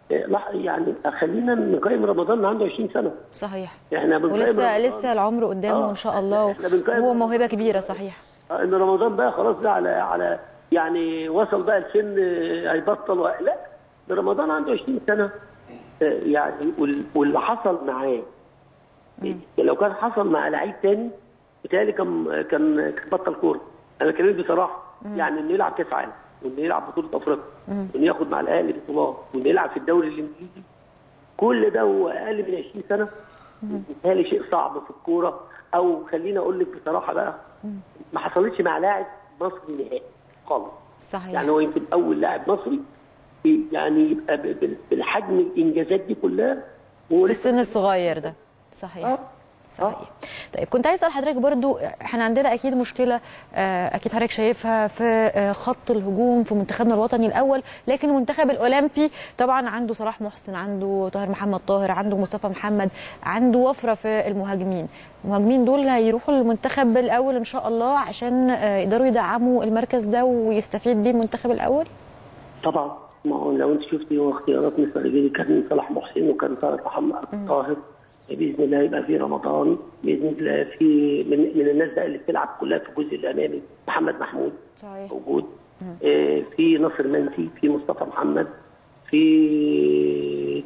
آه، لح- يعني خلينا نقيم رمضان اللي عنده 20 سنه صحيح احنا بنقيم ولسه رمضان. لسه العمر قدامه آه، ان شاء الله إحنا بنقيم هو موهبه كبيره صحيح آه، ان رمضان بقى خلاص ده على على يعني وصل بقى لسن آه، هيبطل و- لا ده رمضان عنده 20 سنه آه، يعني وال- واللي حصل معاه لو كان حصل مع لعيب تاني بتهيألي كان كان كان بطل كوره انا بكلمك بصراحه يعني انه يلعب كاس عالم وانه يلعب بطوله افريقيا وانه ياخد مع الاهلي بطولات وانه يلعب في الدوري الانجليزي كل ده هو اقل من 20 سنه بيتهيألي شيء صعب في الكوره او خليني اقول لك بصراحه بقى ما حصلتش مع لاعب مصري نهائي خالص صحيح يعني هو يمكن اول لاعب مصري يعني يبقى ب- ب- بالحجم الانجازات دي كلها وهو في لسه السن الصغير ده صحيح آه. صحيح طيب كنت عايز اسال حضرتك برضو احنا عندنا اكيد مشكله آه، اكيد حضرتك شايفها في آه، خط الهجوم في منتخبنا الوطني الاول لكن المنتخب الاولمبي طبعا عنده صلاح محسن عنده طاهر محمد طاهر عنده مصطفى محمد عنده وفره في المهاجمين المهاجمين دول هيروحوا للمنتخب الاول ان شاء الله عشان آه، يقدروا يدعموا المركز ده ويستفيد بيه المنتخب الاول طبعا ما هو لو انت شفتي هو اختيارات مستر اجيري كان صلاح محسن وكان طاهر محمد طاهر باذن الله يبقى في رمضان باذن الله في من, من الناس بقى اللي بتلعب كلها في الجزء الامامي محمد محمود صحيح موجود آه في ناصر منسي في مصطفى محمد في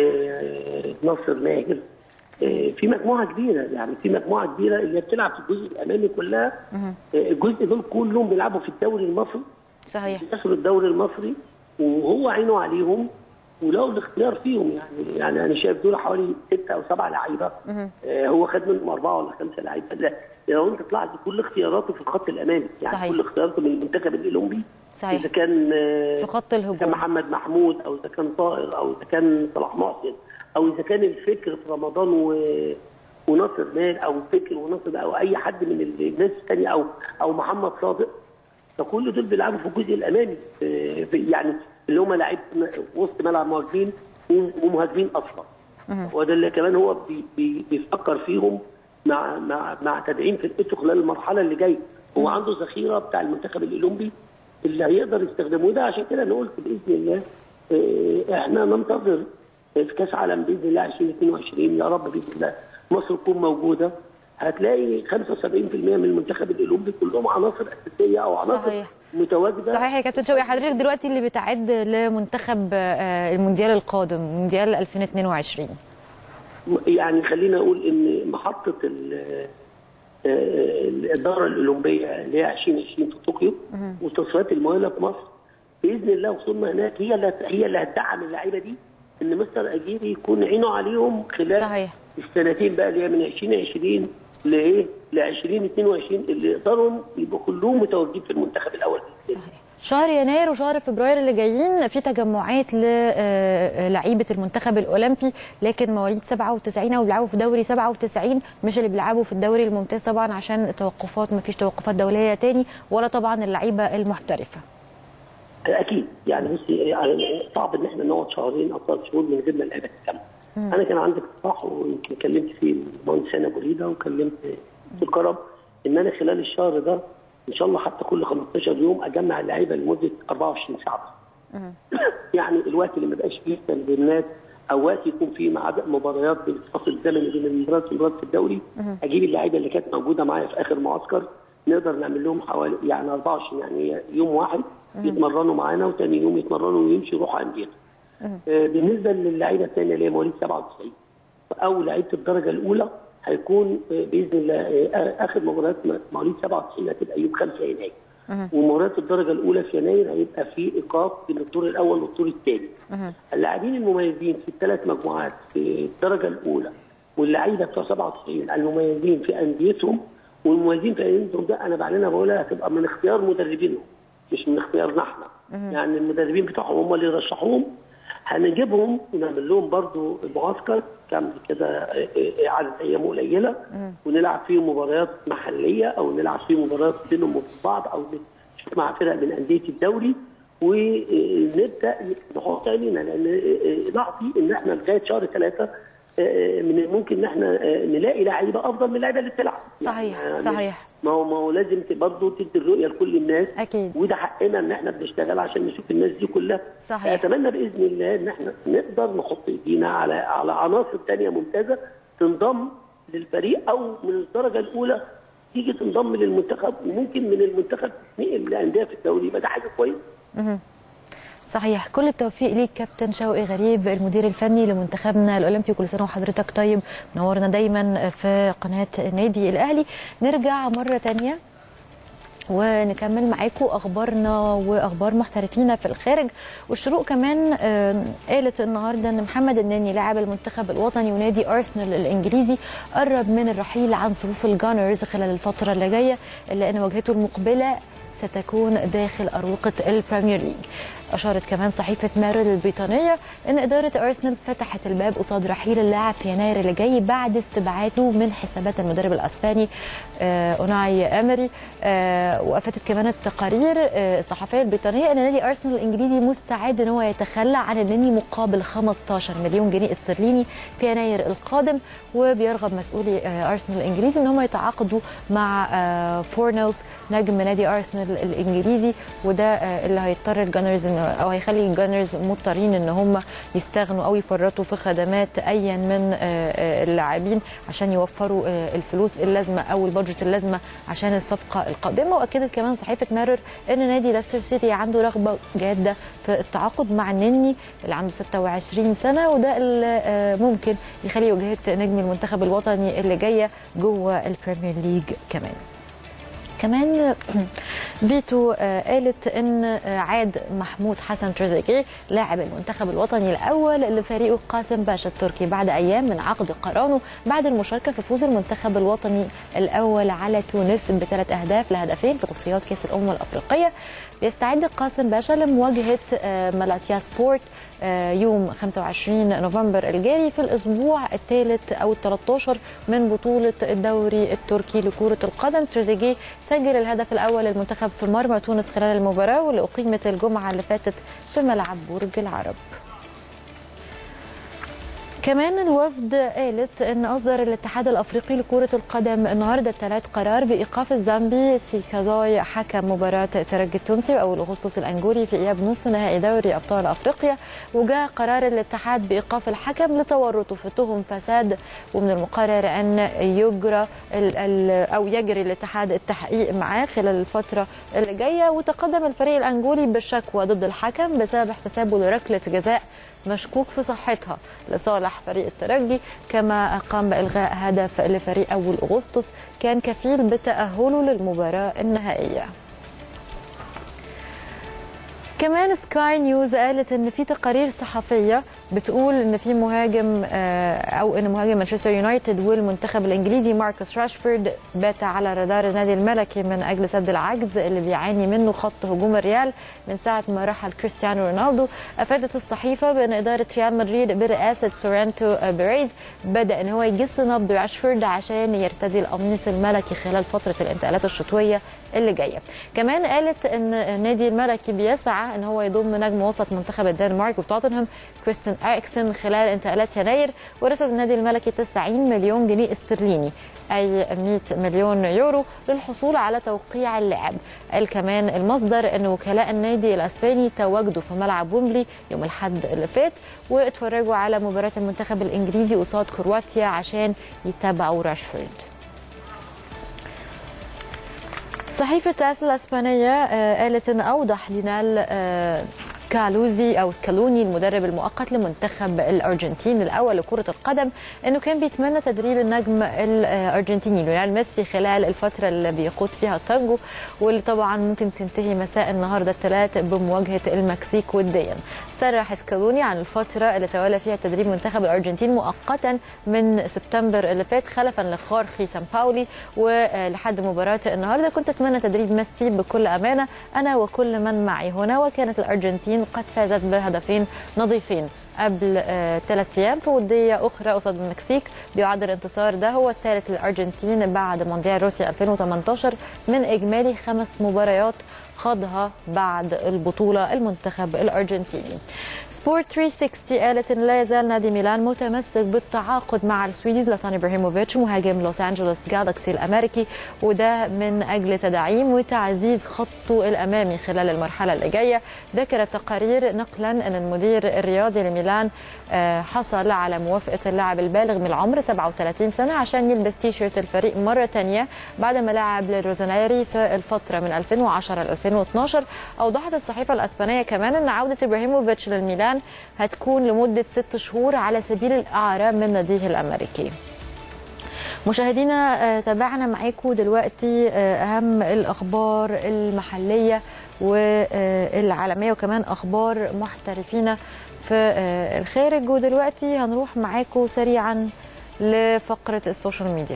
آه ناصر ماهر آه في مجموعه كبيره يعني في مجموعه كبيره اللي بتلعب في الجزء الامامي كلها آه الجزء دول كلهم بيلعبوا في الدوري المصري صحيح دخلوا الدوري المصري وهو عينه عليهم ولو الاختيار فيهم يعني يعني انا شايف دول حوالي ستة او سبعة لعيبه آه هو خد منهم اربعه ولا خمسه لعيبه لا لو انت طلعت كل اختياراته في الخط الامامي يعني صحيح. كل اختياراته من المنتخب الاولمبي صحيح. اذا كان آه في خط إذا كان الهجوم محمد محمود او اذا كان طائر او اذا كان صلاح محسن او اذا كان الفكر في رمضان و وناصر مال او فكر وناصر او اي حد من الناس الثانيه او او محمد صادق فكل دول بيلعبوا في الجزء الامامي آه، في- يعني اللي هم لعيب وسط ملعب مهاجمين ومهاجمين اصلا وده اللي كمان هو بي بي بيفكر فيهم مع مع مع تدعيم فرقته خلال المرحله اللي جايه هو عنده ذخيره بتاع المنتخب الاولمبي اللي هيقدر يستخدمه ده عشان كده انا قلت باذن الله آه، احنا ننتظر في كاس عالم باذن الله 2022 يا رب باذن الله مصر تكون موجوده هتلاقي 75% من المنتخب الاولمبي كلهم عناصر اساسيه او عناصر صحيح. متواجده صحيح يا كابتن شوقي حضرتك دلوقتي اللي بتعد لمنتخب آه، المونديال القادم مونديال 2022 يعني خلينا اقول ان محطه ال- آه، الاداره الاولمبيه اللي هي 2020 في طوكيو وتصفيات المؤهله في مصر باذن الله وصلنا هناك هي اللي هي اللي هتدعم اللعيبه دي ان مستر اجيري يكون عينه عليهم خلال صحيح. السنتين بقى اللي هي من 2020 لايه؟ ل 2022 اللي يقدروا يبقوا كلهم متواجدين في المنتخب الاول بإذن الله. صحيح شهر يناير وشهر فبراير اللي جايين في تجمعات للعيبه المنتخب الاولمبي لكن مواليد 97 او بيلعبوا في دوري 97 مش اللي بيلعبوا في الدوري الممتاز طبعا عشان التوقفات ما فيش توقفات دوليه تاني ولا طبعا اللعيبه المحترفه اكيد يعني بصي يعني صعب ان احنا نقعد شهرين او ثلاث شهور من غير ما اللعيبه تكمل. انا كان عندي اقتراح ويمكن كلمت فيه المهندس هاني ابو ريده وكلمت في الكرم ان انا خلال الشهر ده ان شاء الله حتى كل 15 يوم اجمع اللعيبه لمده 24 ساعه بس. يعني الوقت اللي ما بقاش فيه تمرينات او وقت يكون فيه مع مباريات بالفصل الزمني بين المباريات والمباريات في الدوري اجيب اللعيبه اللي كانت موجوده معايا في اخر معسكر نقدر نعمل لهم حوالي يعني 24 يعني يوم واحد يتمرنوا معانا وثاني يوم يتمرنوا ويمشوا يروحوا انديتهم. آه، بالنسبه للعيبه الثانيه اللي هي مواليد 97 او لعيبه الدرجه الاولى هيكون آه، باذن الله آه، اخر مباريات مواليد 97 هتبقى يوم 5 يناير. ومباريات الدرجه الاولى في يناير هيبقى في ايقاف بين الدور الاول والدور الثاني. اللاعبين المميزين في الثلاث مجموعات في الدرجه الاولى واللعيبه بتوع 97 المميزين في انديتهم والمميزين في انديتهم ده انا بعلنها بقولها هتبقى من اختيار مدربينهم مش من اختيارنا احنا. يعني المدربين بتوعهم هم اللي يرشحوهم هنجيبهم ونعمل لهم برضو معسكر كامل كده آه، آه، عدد ايام قليله ونلعب فيه مباريات محليه او نلعب فيه مباريات بينهم وبين بعض او نشوف مع فرق من انديه الدوري ونبدا نحط عينينا لان آه، آه، لاحظي ان احنا لغايه شهر ثلاثه آه، من الممكن ان احنا آه، نلاقي لعيبه افضل من اللعيبه اللي بتلعب صحيح، يعني صحيح. ما هو ما هو لازم برضه تدي الرؤيه لكل الناس أكيد. وده حقنا ان احنا بنشتغل عشان نشوف الناس دي كلها صحيح. اتمنى باذن الله ان احنا نقدر نحط ايدينا على على عناصر ثانيه ممتازه تنضم للفريق او من الدرجه الاولى تيجي تنضم للمنتخب وممكن من المنتخب تتنقل لانديه في الدوري يبقى ده حاجه كويسه صحيح كل التوفيق ليك كابتن شوقي غريب المدير الفني لمنتخبنا الاولمبي كل سنه وحضرتك طيب نورنا دايما في قناه النادي الاهلي نرجع مره تانية ونكمل معاكم اخبارنا واخبار محترفينا في الخارج والشروق كمان آه، قالت النهارده ان محمد النني لاعب المنتخب الوطني ونادي ارسنال الانجليزي قرب من الرحيل عن صفوف الجانرز خلال الفتره اللي جايه الا ان واجهته المقبله ستكون داخل أروقة البريمير ليج أشارت كمان صحيفة مارل البريطانية أن إدارة أرسنال فتحت الباب قصاد رحيل اللاعب في يناير اللي جاي بعد استبعاده من حسابات المدرب الأسباني آه، أوناي أمري آه، وأفادت كمان التقارير آه، الصحفية البريطانية أن نادي أرسنال الإنجليزي مستعد أن هو يتخلى عن النني مقابل 15 مليون جنيه استرليني في يناير القادم وبيرغب مسؤولي آه، أرسنال الإنجليزي أن هم يتعاقدوا مع آه، فورنوس نجم نادي أرسنال الإنجليزي وده آه، اللي هيضطر الجانرز إن- او هيخلي الجانرز مضطرين ان هم يستغنوا او يفرطوا في خدمات ايا من آه، آه، اللاعبين عشان يوفروا آه، الفلوس اللازمه او البادجت اللازمه عشان الصفقه القادمه واكدت كمان صحيفه مارر ان نادي ليستر سيتي عنده رغبه جاده في التعاقد مع النني اللي عنده 26 سنه وده اللي آه، ممكن يخلي واجهه نجم المنتخب الوطني اللي جايه جوه البريمير ليج كمان كمان فيتو آه، قالت ان آه، عاد محمود حسن تريزيجيه لاعب المنتخب الوطني الاول لفريقه قاسم باشا التركي بعد ايام من عقد قرانه بعد المشاركه في فوز المنتخب الوطني الاول على تونس بثلاث اهداف لهدفين في تصفيات كاس الامم الافريقيه بيستعد قاسم باشا لمواجهه آه، مالاتيا سبورت آه، يوم 25 نوفمبر الجاري في الاسبوع الثالث او ال 13 من بطوله الدوري التركي لكره القدم تريزيجيه سجل الهدف الاول للمنتخب في مرمى تونس خلال المباراه واللي اقيمت الجمعه اللي فاتت في ملعب برج العرب كمان الوفد قالت ان اصدر الاتحاد الافريقي لكره القدم النهارده الثلاث قرار بايقاف الزامبي سيكازاي حكم مباراه الترجي التونسي او الاغسطس الانجولي في اياب نصف نهائي دوري ابطال افريقيا وجاء قرار الاتحاد بايقاف الحكم لتورطه في تهم فساد ومن المقرر ان يجرى ال ال او يجري الاتحاد التحقيق معاه خلال الفتره اللي جايه وتقدم الفريق الانجولي بالشكوى ضد الحكم بسبب احتسابه لركله جزاء مشكوك في صحتها لصالح فريق الترجي كما قام بإلغاء هدف لفريق أول أغسطس كان كفيل بتأهله للمباراة النهائية كمان سكاي نيوز قالت ان في تقارير صحفيه بتقول ان في مهاجم آه، او ان مهاجم مانشستر يونايتد والمنتخب الانجليزي ماركوس راشفورد بات على رادار النادي الملكي من اجل سد العجز اللي بيعاني منه خط هجوم الريال من ساعه ما رحل كريستيانو رونالدو افادت الصحيفه بان اداره ريال مدريد برئاسه فلورنتو بيريز بدا ان هو يجس نبض راشفورد عشان يرتدي القميص الملكي خلال فتره الانتقالات الشتويه اللي جايه كمان قالت ان النادي الملكي بيسعى ان هو يضم نجم وسط منتخب الدنمارك وتوتنهام كريستيان اريكسن خلال انتقالات يناير ورصد النادي الملكي 90 مليون جنيه استرليني اي 100 مليون يورو للحصول على توقيع اللاعب قال كمان المصدر ان وكلاء النادي الاسباني تواجدوا في ملعب ويمبلي يوم الاحد اللي فات واتفرجوا على مباراه المنتخب الانجليزي قصاد كرواتيا عشان يتابعوا راشفورد صحيفة تاس الأسبانية آه، قالت أن أوضح لينال آه، سكالوزي أو سكالوني المدرب المؤقت لمنتخب الأرجنتين الأول لكرة القدم أنه كان بيتمنى تدريب النجم الأرجنتيني ليونيل ميسي خلال الفترة اللي بيقود فيها التانجو واللي طبعا ممكن تنتهي مساء النهاردة الثلاث بمواجهة المكسيك وديا صرح سكالوني عن الفترة اللي تولى فيها تدريب منتخب الأرجنتين مؤقتا من سبتمبر اللي فات خلفا لخارخي سان باولي ولحد مباراة النهاردة كنت أتمنى تدريب ميسي بكل أمانة أنا وكل من معي هنا وكانت الأرجنتين قد فازت بهدفين نظيفين قبل ثلاث ايام في وديه اخرى قصاد المكسيك بيعد الانتصار ده هو الثالث للارجنتين بعد مونديال روسيا 2018 من اجمالي خمس مباريات خاضها بعد البطولة المنتخب الأرجنتيني سبورت 360 قالت ان لا يزال نادي ميلان متمسك بالتعاقد مع السويدي زلاتان ابراهيموفيتش مهاجم لوس انجلوس جالكسي الامريكي وده من اجل تدعيم وتعزيز خطه الامامي خلال المرحله اللي جايه ذكرت تقارير نقلا ان المدير الرياضي لميلان حصل على موافقه اللاعب البالغ من العمر 37 سنه عشان يلبس تيشيرت الفريق مره ثانيه بعد ما لعب للروزناري في الفتره من 2010 ل 2012 اوضحت الصحيفه الاسبانيه كمان ان عوده ابراهيموفيتش للميلان هتكون لمده ست شهور على سبيل الاعاره من ناديه الامريكي مشاهدينا تابعنا معاكم دلوقتي اهم الاخبار المحليه والعالميه وكمان اخبار محترفين في الخارج ودلوقتي هنروح معاكم سريعا لفقره السوشيال ميديا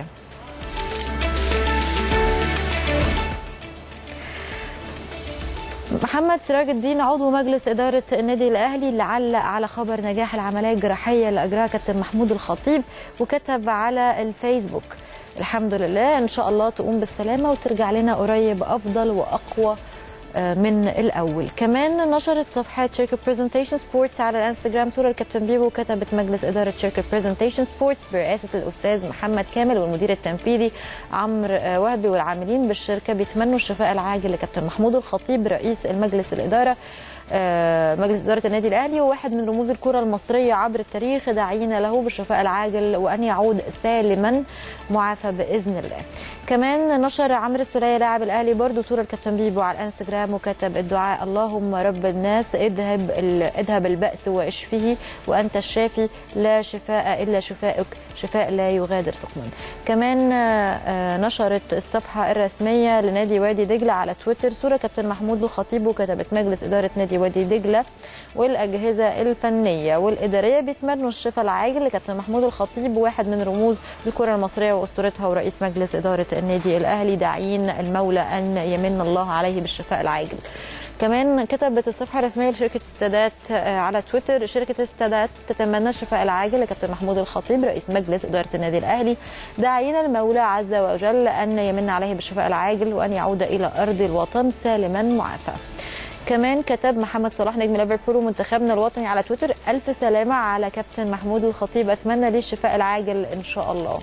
محمد سراج الدين عضو مجلس إدارة النادي الأهلي اللي علق على خبر نجاح العملية الجراحية اللي أجراها كابتن محمود الخطيب وكتب على الفيسبوك الحمد لله إن شاء الله تقوم بالسلامة وترجع لنا قريب أفضل وأقوى من الاول كمان نشرت صفحه شركه برزنتيشن سبورتس على الانستجرام صوره الكابتن بيبو كتبت مجلس اداره شركه برزنتيشن سبورتس برئاسه الاستاذ محمد كامل والمدير التنفيذي عمرو وهبي والعاملين بالشركه بيتمنوا الشفاء العاجل لكابتن محمود الخطيب رئيس المجلس الاداره مجلس إدارة النادي الأهلي وواحد من رموز الكرة المصرية عبر التاريخ داعين له بالشفاء العاجل وأن يعود سالما معافى بإذن الله كمان نشر عمرو السولية لاعب الأهلي برضو صورة الكابتن بيبو على الانستجرام وكتب الدعاء اللهم رب الناس اذهب اذهب البأس واشفه وأنت الشافي لا شفاء إلا شفاءك شفاء لا يغادر سقما كمان نشرت الصفحة الرسمية لنادي وادي دجلة على تويتر صورة كابتن محمود الخطيب وكتبت مجلس إدارة نادي وادي دجلة والأجهزة الفنية والإدارية بيتمنوا الشفاء العاجل لكابتن محمود الخطيب واحد من رموز الكرة المصرية وأسطورتها ورئيس مجلس إدارة النادي الأهلي داعين المولى أن يمن الله عليه بالشفاء العاجل كمان كتبت الصفحه الرسميه لشركه السادات على تويتر شركه السادات تتمنى الشفاء العاجل لكابتن محمود الخطيب رئيس مجلس اداره النادي الاهلي داعين المولى عز وجل ان يمن عليه بالشفاء العاجل وان يعود الى ارض الوطن سالما معافى كمان كتب محمد صلاح نجم ليفربول ومنتخبنا الوطني على تويتر الف سلامه على كابتن محمود الخطيب اتمنى ليه الشفاء العاجل ان شاء الله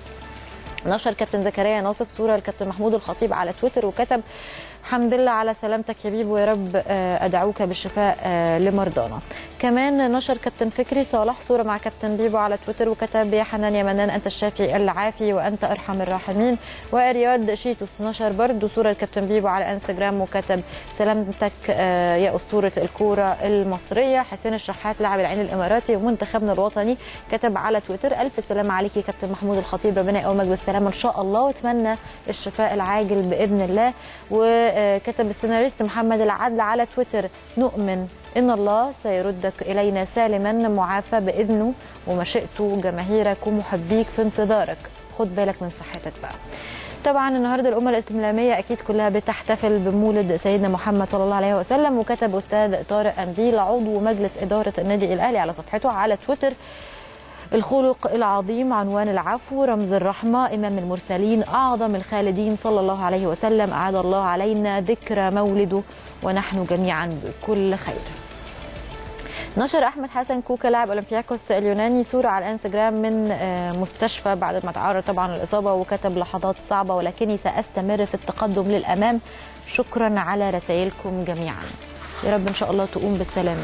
نشر كابتن زكريا ناصف صوره لكابتن محمود الخطيب على تويتر وكتب الحمد لله على سلامتك يا بيبو يا رب ادعوك بالشفاء لمرضانا كمان نشر كابتن فكري صالح صوره مع كابتن بيبو على تويتر وكتب يا حنان يا منان انت الشافي العافي وانت ارحم الراحمين ورياض شيتوس نشر برضه صوره الكابتن بيبو على انستجرام وكتب سلامتك يا اسطوره الكوره المصريه حسين الشحات لاعب العين الاماراتي ومنتخبنا الوطني كتب على تويتر الف سلامه عليك يا كابتن محمود الخطيب ربنا يقومك بالسلامه ان شاء الله واتمنى الشفاء العاجل باذن الله و كتب السيناريست محمد العدل على تويتر نؤمن ان الله سيردك الينا سالما معافى باذنه ومشيئته جماهيرك ومحبيك في انتظارك خد بالك من صحتك بقى طبعا النهارده الامه الاسلاميه اكيد كلها بتحتفل بمولد سيدنا محمد صلى الله عليه وسلم وكتب استاذ طارق انديل عضو مجلس اداره النادي الاهلي على صفحته على تويتر الخلق العظيم عنوان العفو رمز الرحمة إمام المرسلين أعظم الخالدين صلى الله عليه وسلم أعاد الله علينا ذكرى مولده ونحن جميعا بكل خير نشر احمد حسن كوكا لاعب اولمبياكوس اليوناني صوره على الانستجرام من مستشفى بعد ما تعرض طبعا للاصابه وكتب لحظات صعبه ولكني ساستمر في التقدم للامام شكرا على رسائلكم جميعا يا رب ان شاء الله تقوم بالسلامه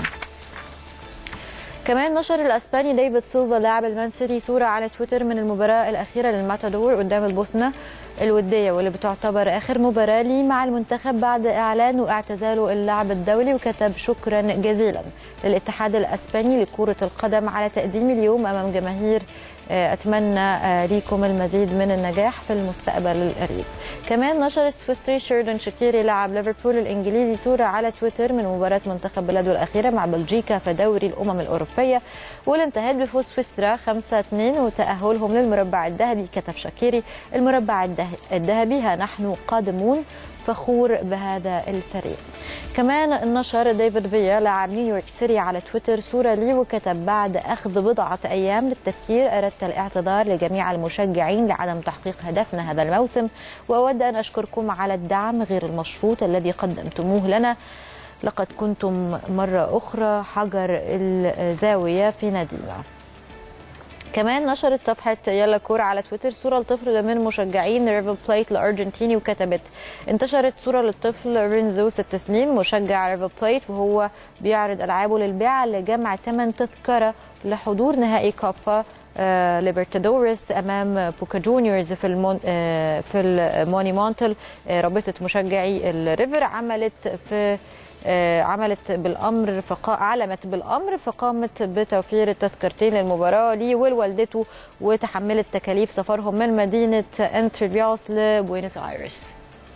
كمان نشر الاسباني ديفيد سيلفا لاعب المان سيتي صوره على تويتر من المباراه الاخيره للماتادور قدام البوسنه الوديه واللي بتعتبر اخر مباراه ليه مع المنتخب بعد اعلانه اعتزاله اللعب الدولي وكتب شكرا جزيلا للاتحاد الاسباني لكره القدم على تقديم اليوم امام جماهير اتمنى ليكم المزيد من النجاح في المستقبل القريب كمان نشر السويسري شيردن شكيري لاعب ليفربول الانجليزي صوره على تويتر من مباراه منتخب بلاده الاخيره مع بلجيكا في دوري الامم الاوروبيه واللي انتهت بفوز سويسرا 5 2 وتاهلهم للمربع الذهبي كتب شاكيري المربع الذهبي ها نحن قادمون فخور بهذا الفريق كمان نشر ديفيد فيا لاعب نيويورك سيتي على تويتر صورة لي وكتب بعد أخذ بضعة أيام للتفكير أردت الاعتذار لجميع المشجعين لعدم تحقيق هدفنا هذا الموسم وأود أن أشكركم على الدعم غير المشروط الذي قدمتموه لنا لقد كنتم مرة أخرى حجر الزاوية في نادينا كمان نشرت صفحة يلا كورة على تويتر صورة لطفل من مشجعين ريفر بليت الأرجنتيني وكتبت انتشرت صورة للطفل رينزو ست سنين مشجع ريفر بليت وهو بيعرض ألعابه للبيع لجمع ثمن تذكرة لحضور نهائي كوبا آه ليبرتادوريس امام بوكا جونيورز في المون آه في المونيمونتل آه رابطه مشجعي الريفر عملت في آه، عملت بالامر فقا... علمت بالامر فقامت بتوفير التذكرتين للمباراه ليه ولوالدته وتحملت تكاليف سفرهم من مدينه انتربياس لبوينس ايرس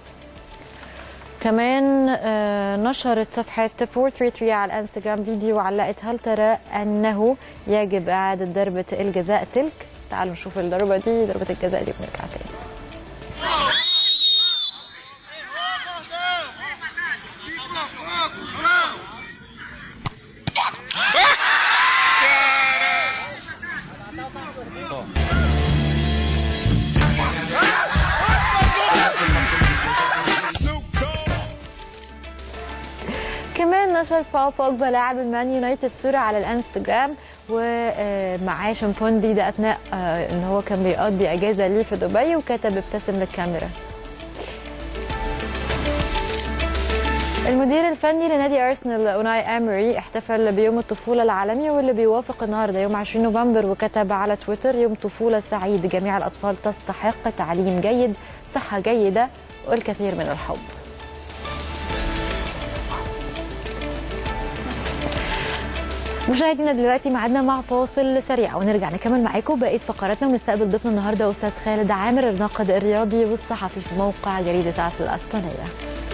كمان آه، نشرت صفحة 433 على الانستجرام فيديو وعلقت هل ترى أنه يجب إعادة ضربة الجزاء تلك تعالوا نشوف الضربة دي ضربة الجزاء دي ونرجع تاني كمان نشر باو بوجبا لاعب المان يونايتد صورة على الانستجرام ومعاه شامبوندي ده اثناء آه، ان هو كان بيقضي اجازه ليه في دبي وكتب ابتسم للكاميرا المدير الفني لنادي ارسنال اوناي امري احتفل بيوم الطفوله العالمي واللي بيوافق النهارده يوم 20 نوفمبر وكتب على تويتر يوم طفوله سعيد جميع الاطفال تستحق تعليم جيد صحه جيده والكثير من الحب مشاهدينا دلوقتي معادنا مع فاصل سريع ونرجع نكمل معاكم بقيه فقراتنا ونستقبل ضيفنا النهارده استاذ خالد عامر الناقد الرياضي والصحفي في موقع جريده عسل الاسبانيه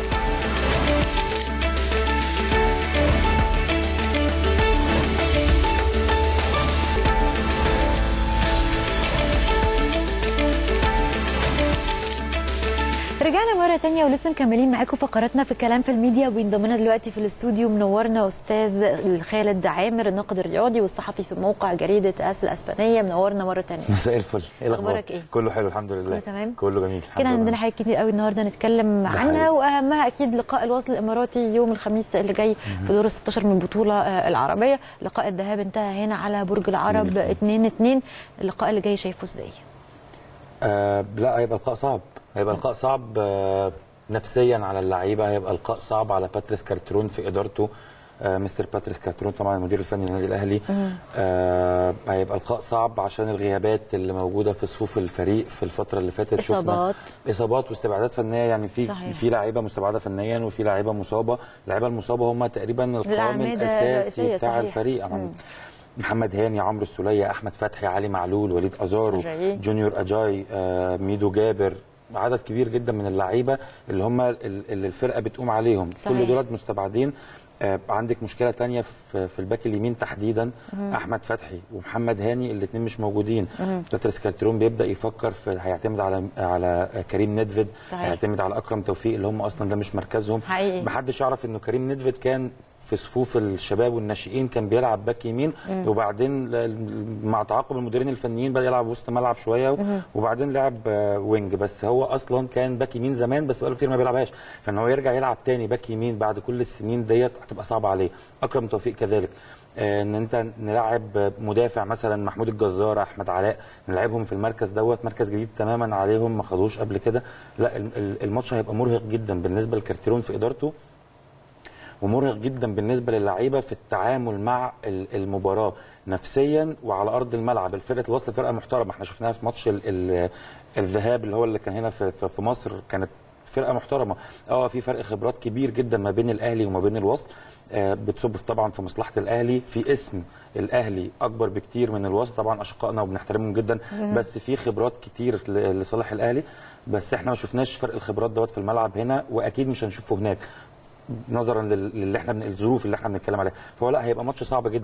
رجعنا مرة تانية ولسه مكملين معاكم فقراتنا في الكلام في الميديا وبينضم لنا دلوقتي في الاستوديو منورنا استاذ خالد عامر الناقد الرياضي والصحفي في موقع جريدة اس الاسبانية منورنا مرة تانية مساء الفل ايه الاخبار أخبارك إيه؟ كله حلو الحمد لله كله تمام؟ كله جميل الحمد كده لله. عندنا حاجات كتير قوي النهارده نتكلم ده عنها حقيقي. واهمها اكيد لقاء الوصل الاماراتي يوم الخميس اللي جاي في دور ال 16 من البطوله آه، العربيه لقاء الذهاب انتهى هنا على برج العرب 2 2 اللقاء اللي جاي شايفه ازاي آه لا هيبقى لقاء صعب هيبقى لقاء صعب آه نفسيا على اللعيبه هيبقى لقاء صعب على باتريس كارترون في ادارته آه مستر باتريس كارترون طبعا المدير الفني للنادي الاهلي آه هيبقى لقاء صعب عشان الغيابات اللي موجوده في صفوف الفريق في الفتره اللي فاتت شفنا اصابات اصابات واستبعادات فنيه يعني في صحيح. في لعيبه مستبعده فنيا وفي لعيبه مصابه اللعيبه المصابه هم تقريبا القوام الأعمدة الاساسي الرئيسية، بتاع صحيح. الفريق مم. يعني محمد هاني عمرو السوليه احمد فتحي علي معلول وليد ازارو أجاي. جونيور اجاي آه، ميدو جابر عدد كبير جدا من اللعيبه اللي هم ال- اللي الفرقه بتقوم عليهم صحيح. كل دولت مستبعدين آه، عندك مشكله تانية في في الباك اليمين تحديدا احمد فتحي ومحمد هاني الاثنين مش موجودين باتريس كالترون بيبدا يفكر في هيعتمد على على كريم ندفيد صحيح. هيعتمد على اكرم توفيق اللي هم اصلا ده مش مركزهم حقيقي. محدش يعرف انه كريم ندفيد كان في صفوف الشباب والناشئين كان بيلعب باك يمين وبعدين ل- مع تعاقب المديرين الفنيين بدا يلعب وسط ملعب شويه وبعدين لعب آه، وينج بس هو اصلا كان باك يمين زمان بس بقاله كتير ما بيلعبهاش فان هو يرجع يلعب تاني باك يمين بعد كل السنين ديت هتبقى صعبه عليه اكرم توفيق كذلك آه، ان انت نلعب مدافع مثلا محمود الجزار احمد علاء نلعبهم في المركز دوت مركز جديد تماما عليهم ما خدوش قبل كده لا ال- ال- الماتش هيبقى مرهق جدا بالنسبه لكارتيرون في ادارته ومرهق جدا بالنسبه للعيبه في التعامل مع ال- المباراه نفسيا وعلى ارض الملعب الفرقه الوصل فرقه محترمه احنا شفناها في ماتش ال ال الذهاب اللي هو اللي كان هنا في, في, في مصر كانت فرقه محترمه اه في فرق خبرات كبير جدا ما بين الاهلي وما بين الوصل آه بتصب في- طبعا في مصلحه الاهلي في اسم الاهلي اكبر بكتير من الوصل طبعا اشقائنا وبنحترمهم جدا بس في خبرات كتير ل- لصالح الاهلي بس احنا ما شفناش فرق الخبرات دوت في الملعب هنا واكيد مش هنشوفه هناك نظرا لل- للي احنا بن- الظروف اللي احنا بنتكلم عليها فهو لا هيبقى ماتش صعب جدا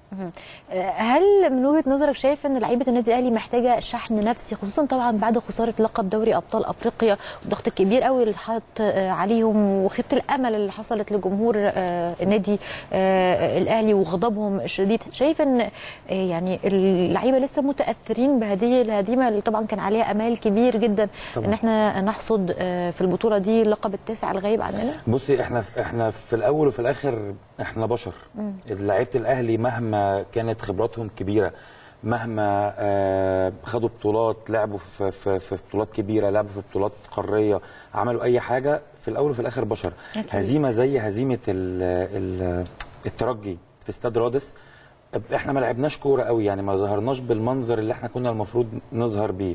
هل من وجهه نظرك شايف ان لعيبه النادي الاهلي محتاجه شحن نفسي خصوصا طبعا بعد خساره لقب دوري ابطال افريقيا والضغط الكبير قوي اللي حاط آه، عليهم وخيبه الامل اللي حصلت لجمهور آه، النادي آه، الاهلي وغضبهم الشديد شايف ان آه، يعني اللعيبه لسه متاثرين بهذه الهزيمه اللي طبعا كان عليها امال كبير جدا طبعاً. ان احنا نحصد آه، في البطوله دي اللقب التاسع الغايب عننا بصي احنا احنا في الاول وفي الاخر احنا بشر لعيبه الاهلي مهما كانت خبراتهم كبيره مهما آه، خدوا بطولات لعبوا في, في, في بطولات كبيره لعبوا في بطولات قاريه عملوا اي حاجه في الاول وفي الاخر بشر أكيد. هزيمه زي هزيمه ال ال الترجي في استاد رادس احنا ما لعبناش كوره قوي يعني ما ظهرناش بالمنظر اللي احنا كنا المفروض نظهر بيه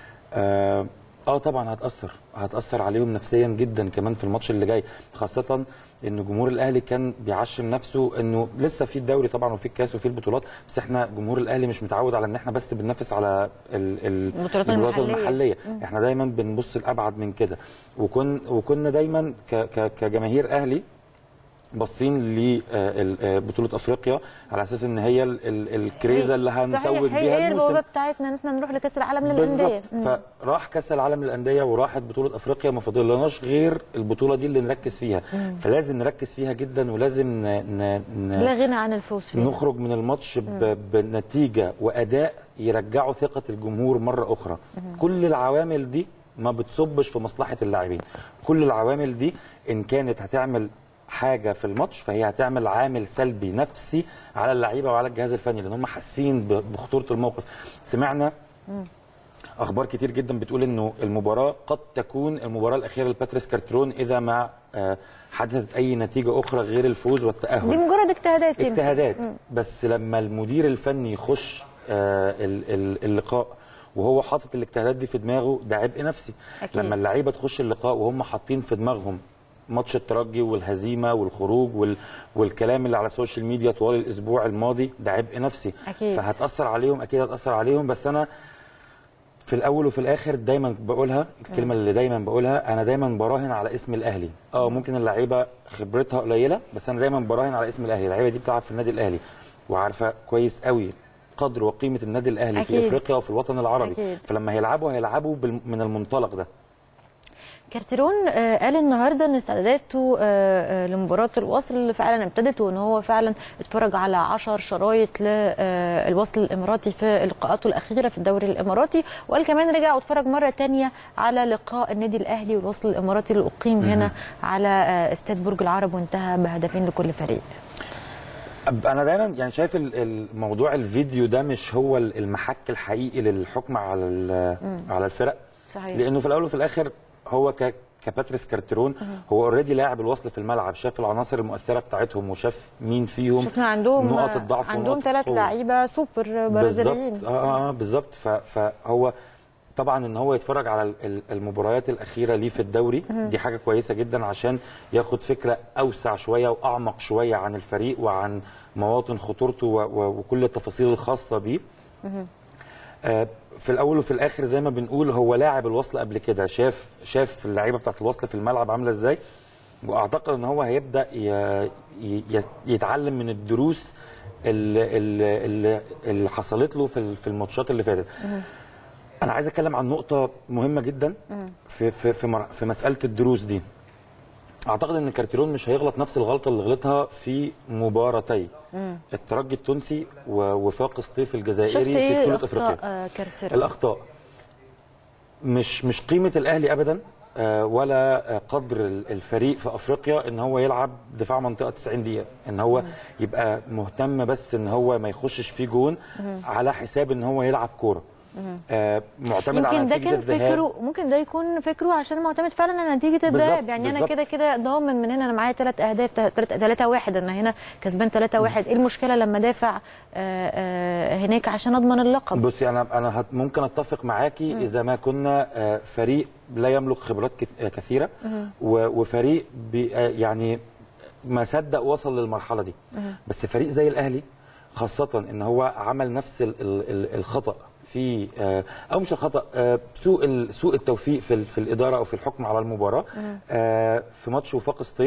اه آه طبعا هتاثر هتاثر عليهم نفسيا جدا كمان في الماتش اللي جاي خاصه ان جمهور الاهلي كان بيعشم نفسه انه لسه في الدوري طبعا وفي الكاس وفي البطولات بس احنا جمهور الاهلي مش متعود على ان احنا بس بننافس على ال ال البطولات المحلية. المحليه احنا دايما بنبص لابعد من كده وكن وكنا دايما ك ك كجماهير اهلي باصين لبطوله افريقيا على اساس ان هي ال- ال- الكريزه اللي هنتوج صحيح بيها هي البوابه الموسم بتاعتنا ان احنا نروح لكاس العالم للانديه بالظبط فراح كاس العالم للانديه وراحت بطوله افريقيا ما فاضلناش غير البطوله دي اللي نركز فيها فلازم نركز فيها جدا ولازم ن... ن... ن... لا غنى عن الفوز فيها نخرج من الماتش ب... بنتيجه واداء يرجعوا ثقه الجمهور مره اخرى كل العوامل دي ما بتصبش في مصلحه اللاعبين كل العوامل دي ان كانت هتعمل حاجه في الماتش فهي هتعمل عامل سلبي نفسي على اللعيبه وعلى الجهاز الفني لان هم حاسين ب- بخطوره الموقف سمعنا اخبار كتير جدا بتقول انه المباراه قد تكون المباراه الاخيره لباتريس كارترون اذا ما آه، حدثت اي نتيجه اخرى غير الفوز والتاهل دي مجرد اجتهادات يمكن. اجتهادات بس لما المدير الفني يخش آه، ال- ال- اللقاء وهو حاطط الاجتهادات دي في دماغه ده عبء نفسي أكيد. لما اللعيبه تخش اللقاء وهم حاطين في دماغهم ماتش الترجي والهزيمه والخروج وال... والكلام اللي على السوشيال ميديا طوال الاسبوع الماضي ده عبء نفسي أكيد. فهتاثر عليهم اكيد هتاثر عليهم بس انا في الاول وفي الاخر دايما بقولها الكلمه اللي دايما بقولها انا دايما براهن على اسم الاهلي اه ممكن اللعيبه خبرتها قليله بس انا دايما براهن على اسم الاهلي اللعيبه دي بتلعب في النادي الاهلي وعارفه كويس قوي قدر وقيمه النادي الاهلي أكيد. في افريقيا وفي الوطن العربي أكيد. فلما هيلعبوا هيلعبوا بال- من المنطلق ده كارتيرون آه، قال النهارده ان استعداداته آه، آه، لمباراه الوصل فعلا ابتدت وان هو فعلا اتفرج على 10 شرايط للوصل الاماراتي في لقاءاته الاخيره في الدوري الاماراتي وقال كمان رجع واتفرج مره تانية على لقاء النادي الاهلي والوصل الاماراتي اللي اقيم هنا على آه، استاد برج العرب وانتهى بهدفين لكل فريق أب- انا دايما يعني شايف ال- الموضوع الفيديو ده مش هو ال- المحك الحقيقي للحكم على ال- على الفرق صحيح. لانه في الاول وفي الاخر هو ك كباتريس كارترون هو اوريدي لاعب الوصل في الملعب شاف العناصر المؤثره بتاعتهم وشاف مين فيهم شفنا عندهم نقط الضعف عندهم ونقط ثلاث القوة. لعيبه سوبر برازيليين بالظبط اه اه بالظبط ف- فهو طبعا ان هو يتفرج على ال- ال- المباريات الاخيره ليه في الدوري دي حاجه كويسه جدا عشان ياخد فكره اوسع شويه واعمق شويه عن الفريق وعن مواطن خطورته و- و- وكل التفاصيل الخاصه بيه آه، في الاول وفي الاخر زي ما بنقول هو لاعب الوصل قبل كده شاف شاف اللعيبه بتاعت الوصل في الملعب عامله ازاي واعتقد ان هو هيبدا ي- ي- يتعلم من الدروس اللي, اللي, اللي حصلت له في ال- في الماتشات اللي فاتت انا عايز اتكلم عن نقطه مهمه جدا في في في, مر- في مساله الدروس دي اعتقد ان كارتيرون مش هيغلط نفس الغلطه اللي غلطها في مباراتي الترجي التونسي ووفاق سطيف شفت الجزائري في ايه بطوله اخطاء افريقيا آه، كارتيرون الاخطاء مش مش قيمه الاهلي ابدا آه، ولا آه، قدر ال- الفريق في افريقيا ان هو يلعب دفاع منطقه 90 دقيقه ان هو يبقى مهتم بس ان هو ما يخشش فيه جون على حساب ان هو يلعب كوره آه، معتمد على يمكن ده نتيجه كان الذهاب فكره ممكن ده يكون فكره عشان معتمد فعلا على نتيجه بالظبط، الذهاب يعني انا بالظبط. كده كده ضامن من هنا انا معايا ثلاث اهداف 3 1 انا هنا كسبان 3 1 ايه المشكله لما دافع آه، آه، هناك عشان اضمن اللقب بصي انا انا هت- ممكن اتفق معاكي اذا ما كنا آه، فريق لا يملك خبرات كث- آه، كثيره و- وفريق بي- آه، يعني ما صدق وصل للمرحله دي بس فريق زي الاهلي خاصه ان هو عمل نفس ال- ال- ال- الخطا في آه، او مش الخطا آه، سوء ال- سوء التوفيق في ال- في الاداره او في الحكم على المباراه آه، في ماتش وفاق سطيف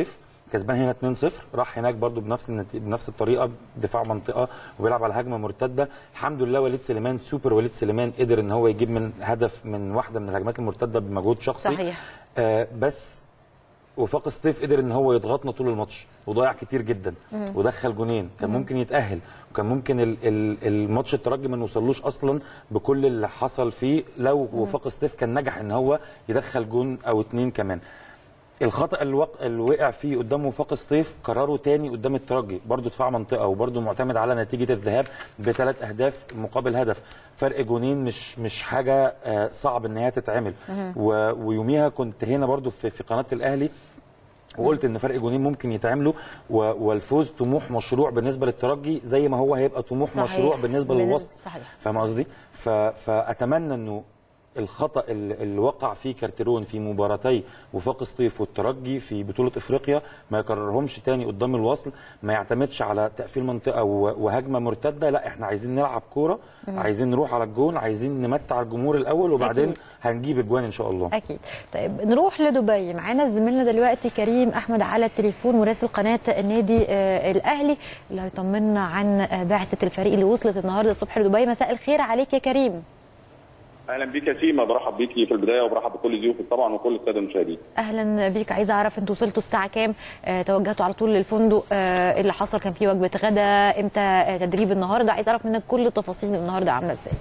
كسبان هنا 2-0 راح هناك برضو بنفس النت... بنفس الطريقه دفاع منطقه وبيلعب على هجمه مرتده الحمد لله وليد سليمان سوبر وليد سليمان قدر ان هو يجيب من هدف من واحده من الهجمات المرتده بمجهود شخصي صحيح. آه بس وفاق سطيف قدر ان هو يضغطنا طول الماتش وضيع كتير جدا ودخل جونين كان ممكن يتاهل وكان ممكن ال- ال- الماتش الترجي ما نوصلوش اصلا بكل اللي حصل فيه لو وفاق سطيف كان نجح ان هو يدخل جون او اتنين كمان الخطا اللي, وق... اللي وقع فيه قدام وفاق سطيف كرره تاني قدام الترجي برضه دفاع منطقه وبرضه معتمد على نتيجه الذهاب بثلاث اهداف مقابل هدف فرق جونين مش مش حاجه آه، صعب ان هي تتعمل و... ويوميها كنت هنا برضه في, في قناه الاهلي وقلت ان فرق جونين ممكن يتعملوا و... والفوز طموح مشروع بالنسبه للترجي زي ما هو هيبقى طموح صحيح. مشروع بالنسبه بالنسبة- للوسط صحيح. فاهم قصدي؟ ف... فاتمنى انه الخطا اللي اللي وقع فيه كارتيرون في مباراتي وفاق سطيف والترجي في بطوله افريقيا ما يكررهمش تاني قدام الوصل ما يعتمدش على تقفيل منطقه و- وهجمه مرتده لا احنا عايزين نلعب كوره عايزين نروح على الجون عايزين نمتع الجمهور الاول وبعدين أكيد. هنجيب اجوان ان شاء الله اكيد طيب نروح لدبي معانا زميلنا دلوقتي كريم احمد على التليفون مراسل قناه النادي آه، الاهلي اللي هيطمنا عن آه، بعثه الفريق اللي وصلت النهارده الصبح لدبي مساء الخير عليك يا كريم اهلا بيك يا سيما برحب بيكي في البدايه وبرحب بكل ضيوفك طبعا وكل الساده المشاهدين اهلا بيك عايزه اعرف انتوا وصلتوا الساعه كام آه، توجهتوا على طول للفندق آه، إيه اللي حصل كان في وجبه غدا امتى آه، تدريب النهارده عايزه اعرف منك كل تفاصيل النهارده عامله ازاي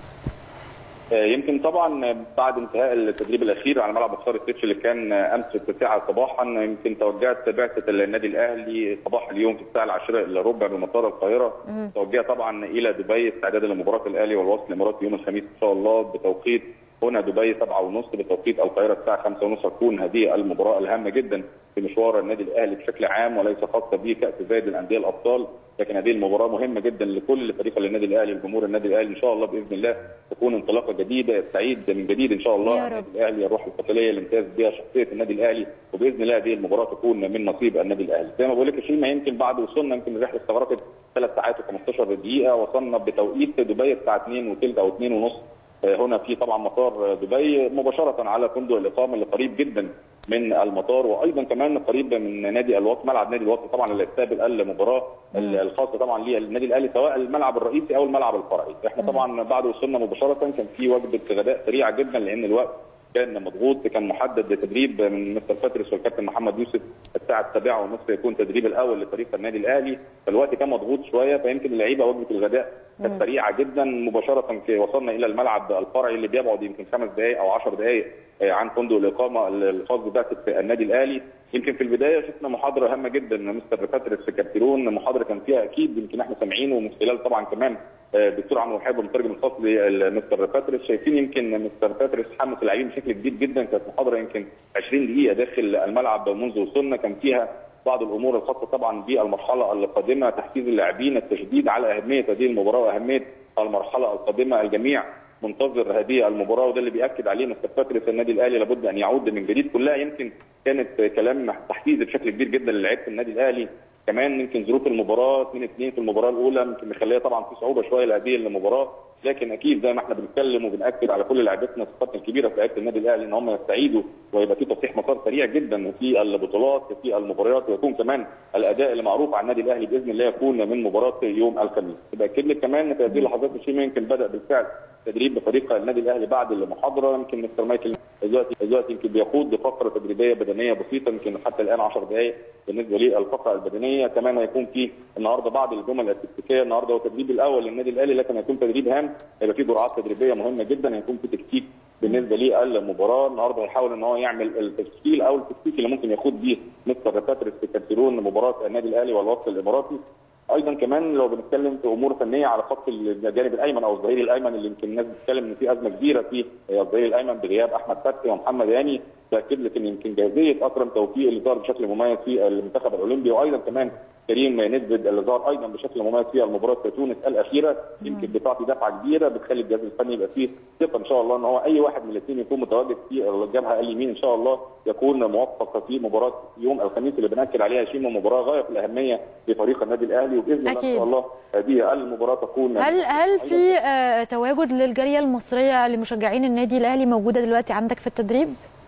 آه، يمكن طبعا بعد انتهاء التدريب الاخير على ملعب اختار السيتش اللي كان آه، امس في التاسعه صباحا يمكن توجهت بعثه النادي الاهلي صباح اليوم في الساعه العاشره الا ربع بمطار القاهره توجهها طبعا الى دبي استعدادا لمباراه الاهلي والوصل الاماراتي يوم الخميس ان شاء الله بتوقيت هنا دبي 7 ونص بتوقيت القاهره الساعه 5 ونص تكون هذه المباراه الهامه جدا في مشوار النادي الاهلي بشكل عام وليس خاصه بكاس زايد الانديه الابطال لكن هذه المباراه مهمه جدا لكل فريق النادي الاهلي وجمهور النادي الاهلي ان شاء الله باذن الله تكون انطلاقه جديده يستعيد من جديد ان شاء الله يا رب. النادي الاهلي الروح القتاليه اللي امتاز بها شخصيه النادي الاهلي وباذن الله هذه المباراه تكون من نصيب النادي الاهلي زي ما بقول لك يا شيماء يمكن بعد وصولنا يمكن الرحله استغرقت ثلاث ساعات و15 دقيقه وصلنا بتوقيت دبي الساعه 2 وثلث او 2 ونص هنا في طبعا مطار دبي مباشره على فندق الاقامه اللي قريب جدا من المطار وايضا كمان قريب من نادي الوطن ملعب نادي الوطن طبعا اللي يستقبل المباراه الخاصه طبعا للنادي الاهلي سواء الملعب الرئيسي او الملعب الفرعي احنا طبعا بعد وصولنا مباشره كان في وجبه غداء سريعه جدا لان الوقت كان مضغوط كان محدد لتدريب من مستر باتريس والكابتن محمد يوسف الساعه السابعه ونص يكون التدريب الاول لفريق النادي الاهلي فالوقت كان مضغوط شويه فيمكن اللعيبه وجبه الغداء كانت سريعه جدا مباشره وصلنا الى الملعب الفرعي اللي بيبعد يمكن خمس دقائق او 10 دقائق عن فندق الاقامه الخاص ببعثه النادي الاهلي يمكن في البدايه شفنا محاضره هامه جدا مستر باتريس كابتنون محاضره كان فيها اكيد يمكن احنا سامعينه ومن خلال طبعا كمان دكتور عمرو محب المترجم الخاص لمستر باتريس شايفين يمكن مستر باتريس حمس اللاعبين بشكل كبير جدا كانت محاضره يمكن 20 دقيقه داخل الملعب منذ وصولنا كان فيها بعض الامور الخاصه طبعا بالمرحله القادمه تحفيز اللاعبين التشديد على اهميه هذه المباراه واهميه المرحله القادمه الجميع منتظر هذه المباراه وده اللي بياكد عليه مستر باتريس النادي الاهلي لابد ان يعود من جديد كلها يمكن كانت كلام تحفيز بشكل كبير جدا للاعيبه النادي الاهلي كمان يمكن ظروف المباراه 2 2 في المباراه الاولى يمكن مخليه طبعا في صعوبه شويه لهذه المباراه لكن اكيد زي ما احنا بنتكلم وبناكد على كل لاعبتنا الثقات الكبيره في لعيبه النادي الاهلي ان هم يستعيدوا ويبقى في تصحيح مسار سريع جدا في البطولات في المباريات ويكون كمان الاداء اللي معروف عن النادي الاهلي باذن الله يكون من مباراه يوم الخميس باكد لك كمان في هذه اللحظات الشيء يمكن بدا بالفعل تدريب بفريق النادي الاهلي بعد المحاضره يمكن مستر مايكل دلوقتي دلوقتي يمكن بيقود بفقره تدريبيه بدنيه بسيطه يمكن حتى الان 10 دقائق بالنسبه للفقره البدنيه كمان هيكون في النهارده بعض الجمل التكتيكيه النهارده هو التدريب الاول للنادي الاهلي لكن هيكون تدريب هام هيبقى في جرعات تدريبيه مهمه جدا هيكون في تكتيك بالنسبه للمباراه النهارده هيحاول ان هو يعمل التشكيل او التكتيك اللي ممكن يخوض بيه مستر باتريس في كابتنون مباراه النادي الاهلي والوصل الاماراتي ايضا كمان لو بنتكلم في امور فنيه على خط الجانب الايمن او الظهير الايمن اللي يمكن الناس بتتكلم ان في ازمه كبيره في الظهير الايمن بغياب احمد فتحي ومحمد هاني باكد لك ان يمكن جاهزيه اكرم توفيق اللي ظهر بشكل مميز في المنتخب الاولمبي وايضا كمان كريم نسبت اللي ظهر ايضا بشكل مميز في المباراه في تونس الاخيره يمكن بتعطي دفعه كبيره بتخلي الجهاز الفني يبقى فيه ثقه ان شاء الله ان هو اي واحد من الاثنين يكون متواجد في الجبهه اليمين ان شاء الله يكون موفق في مباراه يوم الخميس اللي بناكد عليها شيء مباراه غايه في الاهميه لفريق النادي الاهلي وباذن الله ان شاء الله هذه المباراه تكون هل هل في آه تواجد للجاليه المصريه لمشجعين النادي الاهلي موجوده دلوقتي عندك في التدريب؟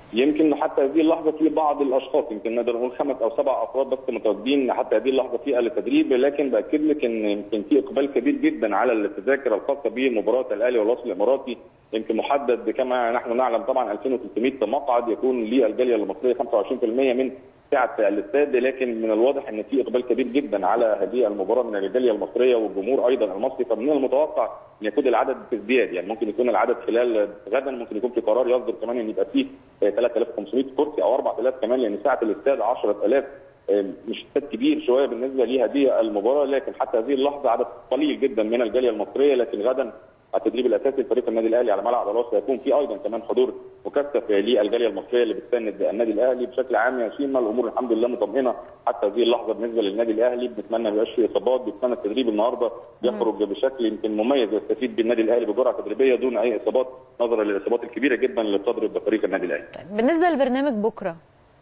يمكن حتى هذه اللحظه في بعض الاشخاص يمكن نقدر نقول خمس او سبع افراد بس متواجدين حتى هذه اللحظه في التدريب لكن باكد لك ان يمكن في اقبال كبير جدا على التذاكر الخاصه بمباراه الاهلي والوصل الاماراتي يمكن محدد كما نحن نعلم طبعا 2300 مقعد يكون للجاليه المصريه 25% من سعه الاستاد لكن من الواضح ان في اقبال كبير جدا على هذه المباراه من الجاليه المصريه والجمهور ايضا المصري فمن المتوقع ان يكون العدد في ازدياد يعني ممكن يكون العدد خلال غدا ممكن يكون في قرار يصدر كمان ان يبقى فيه 3500 كرسي او 4000 كمان لان سعه الاستاد 10000 مش استاد كبير شويه بالنسبه لهذه المباراه لكن حتى هذه اللحظه عدد قليل جدا من الجاليه المصريه لكن غدا التدريب الاساسي لفريق النادي الاهلي على ملعب الوصل هيكون في ايضا كمان حضور مكثف للجاليه المصريه اللي بتساند النادي الاهلي بشكل عام يا شيماء الامور الحمد لله مطمئنه حتى هذه اللحظه بالنسبه للنادي الاهلي بنتمنى ما يبقاش في اصابات بنتمنى التدريب النهارده يخرج بشكل يمكن مميز يستفيد بالنادي الاهلي بجرعه تدريبيه دون اي اصابات نظرا للاصابات الكبيره جدا اللي بتضرب فريق النادي الاهلي. طيب بالنسبه للبرنامج بكره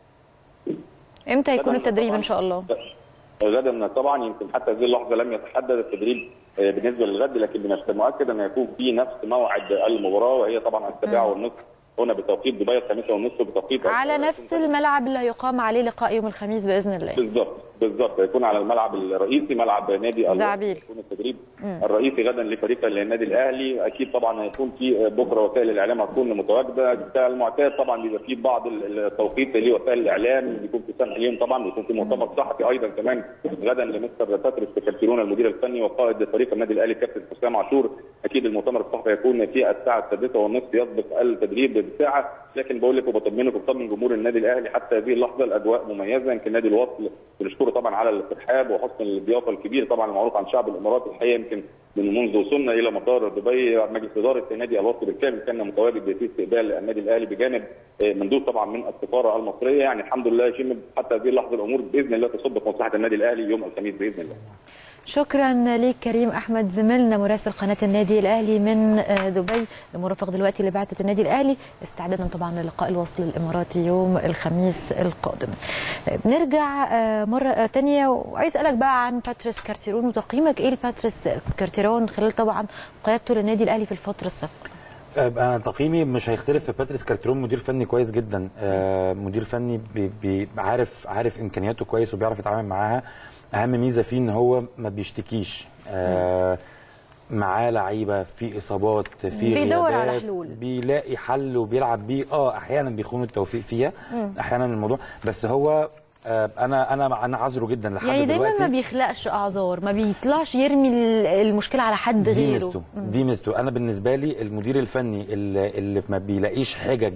امتى هيكون التدريب ان شاء الله؟ غدا طبعا يمكن حتى هذه اللحظه لم يتحدد التدريب بالنسبه للغد لكن من المؤكد ان يكون في نفس موعد المباراه وهي طبعا السابعه والنصف هنا بتوقيت دبي الخامسه والنصف بتوقيت على نفس الملعب اللي هيقام عليه لقاء يوم الخميس باذن الله بالظبط بالظبط هيكون على الملعب الرئيسي ملعب نادي زعبيل يكون التدريب مم. الرئيسي غدا لفريق النادي الاهلي اكيد طبعا هيكون في بكره وسائل الاعلام هتكون متواجده المعتاد طبعا بيبقى في بعض التوقيت لوسائل الاعلام بيكون في سمع اليوم طبعا بيكون في مؤتمر صحفي ايضا كمان غدا لمستر باتريس كارتيرون المدير الفني وقائد فريق النادي الاهلي كابتن حسام عاشور اكيد المؤتمر الصحفي هيكون في الساعه السادسه والنصف يسبق التدريب بساعه لكن بقول لك وبطمنك وبطمن جمهور النادي الاهلي حتى هذه اللحظه الاجواء مميزه يمكن نادي الوصل بنشكره طبعا على الترحاب وحسن الضيافه الكبير طبعا المعروف عن شعب الامارات الحقيقه يمكن من منذ وصولنا الى مطار دبي مجلس اداره نادي الوصل بالكامل كان متواجد في استقبال النادي الاهلي بجانب مندوب طبعا من السفاره المصريه يعني الحمد لله شيء حتى هذه اللحظه الامور باذن الله تصب في مصلحه النادي الاهلي يوم الخميس باذن الله. شكرا ليك كريم احمد زميلنا مراسل قناه النادي الاهلي من دبي المرافق دلوقتي لبعثه النادي الاهلي استعدادا طبعا للقاء الوصل الاماراتي يوم الخميس القادم. طيب نرجع مره ثانيه وعايز اسالك بقى عن باتريس كارتيرون وتقييمك ايه لباتريس كارتيرون خلال طبعا قيادته للنادي الاهلي في الفتره السابقه. انا تقييمي مش هيختلف في باتريس كارتيرون مدير فني كويس جدا مدير فني بي بي عارف عارف امكانياته كويس وبيعرف يتعامل معاها اهم ميزه فيه ان هو ما بيشتكيش آه معاه لعيبه في اصابات في بيدور على حلول بيلاقي حل وبيلعب بيه اه احيانا بيخون التوفيق فيها مم. احيانا الموضوع بس هو آه انا انا انا عذره جدا لحد يعني دلوقتي يعني دايما ما بيخلقش اعذار ما بيطلعش يرمي المشكله على حد دي غيره ميزته دي ميزته انا بالنسبه لي المدير الفني اللي, اللي ما بيلاقيش حجج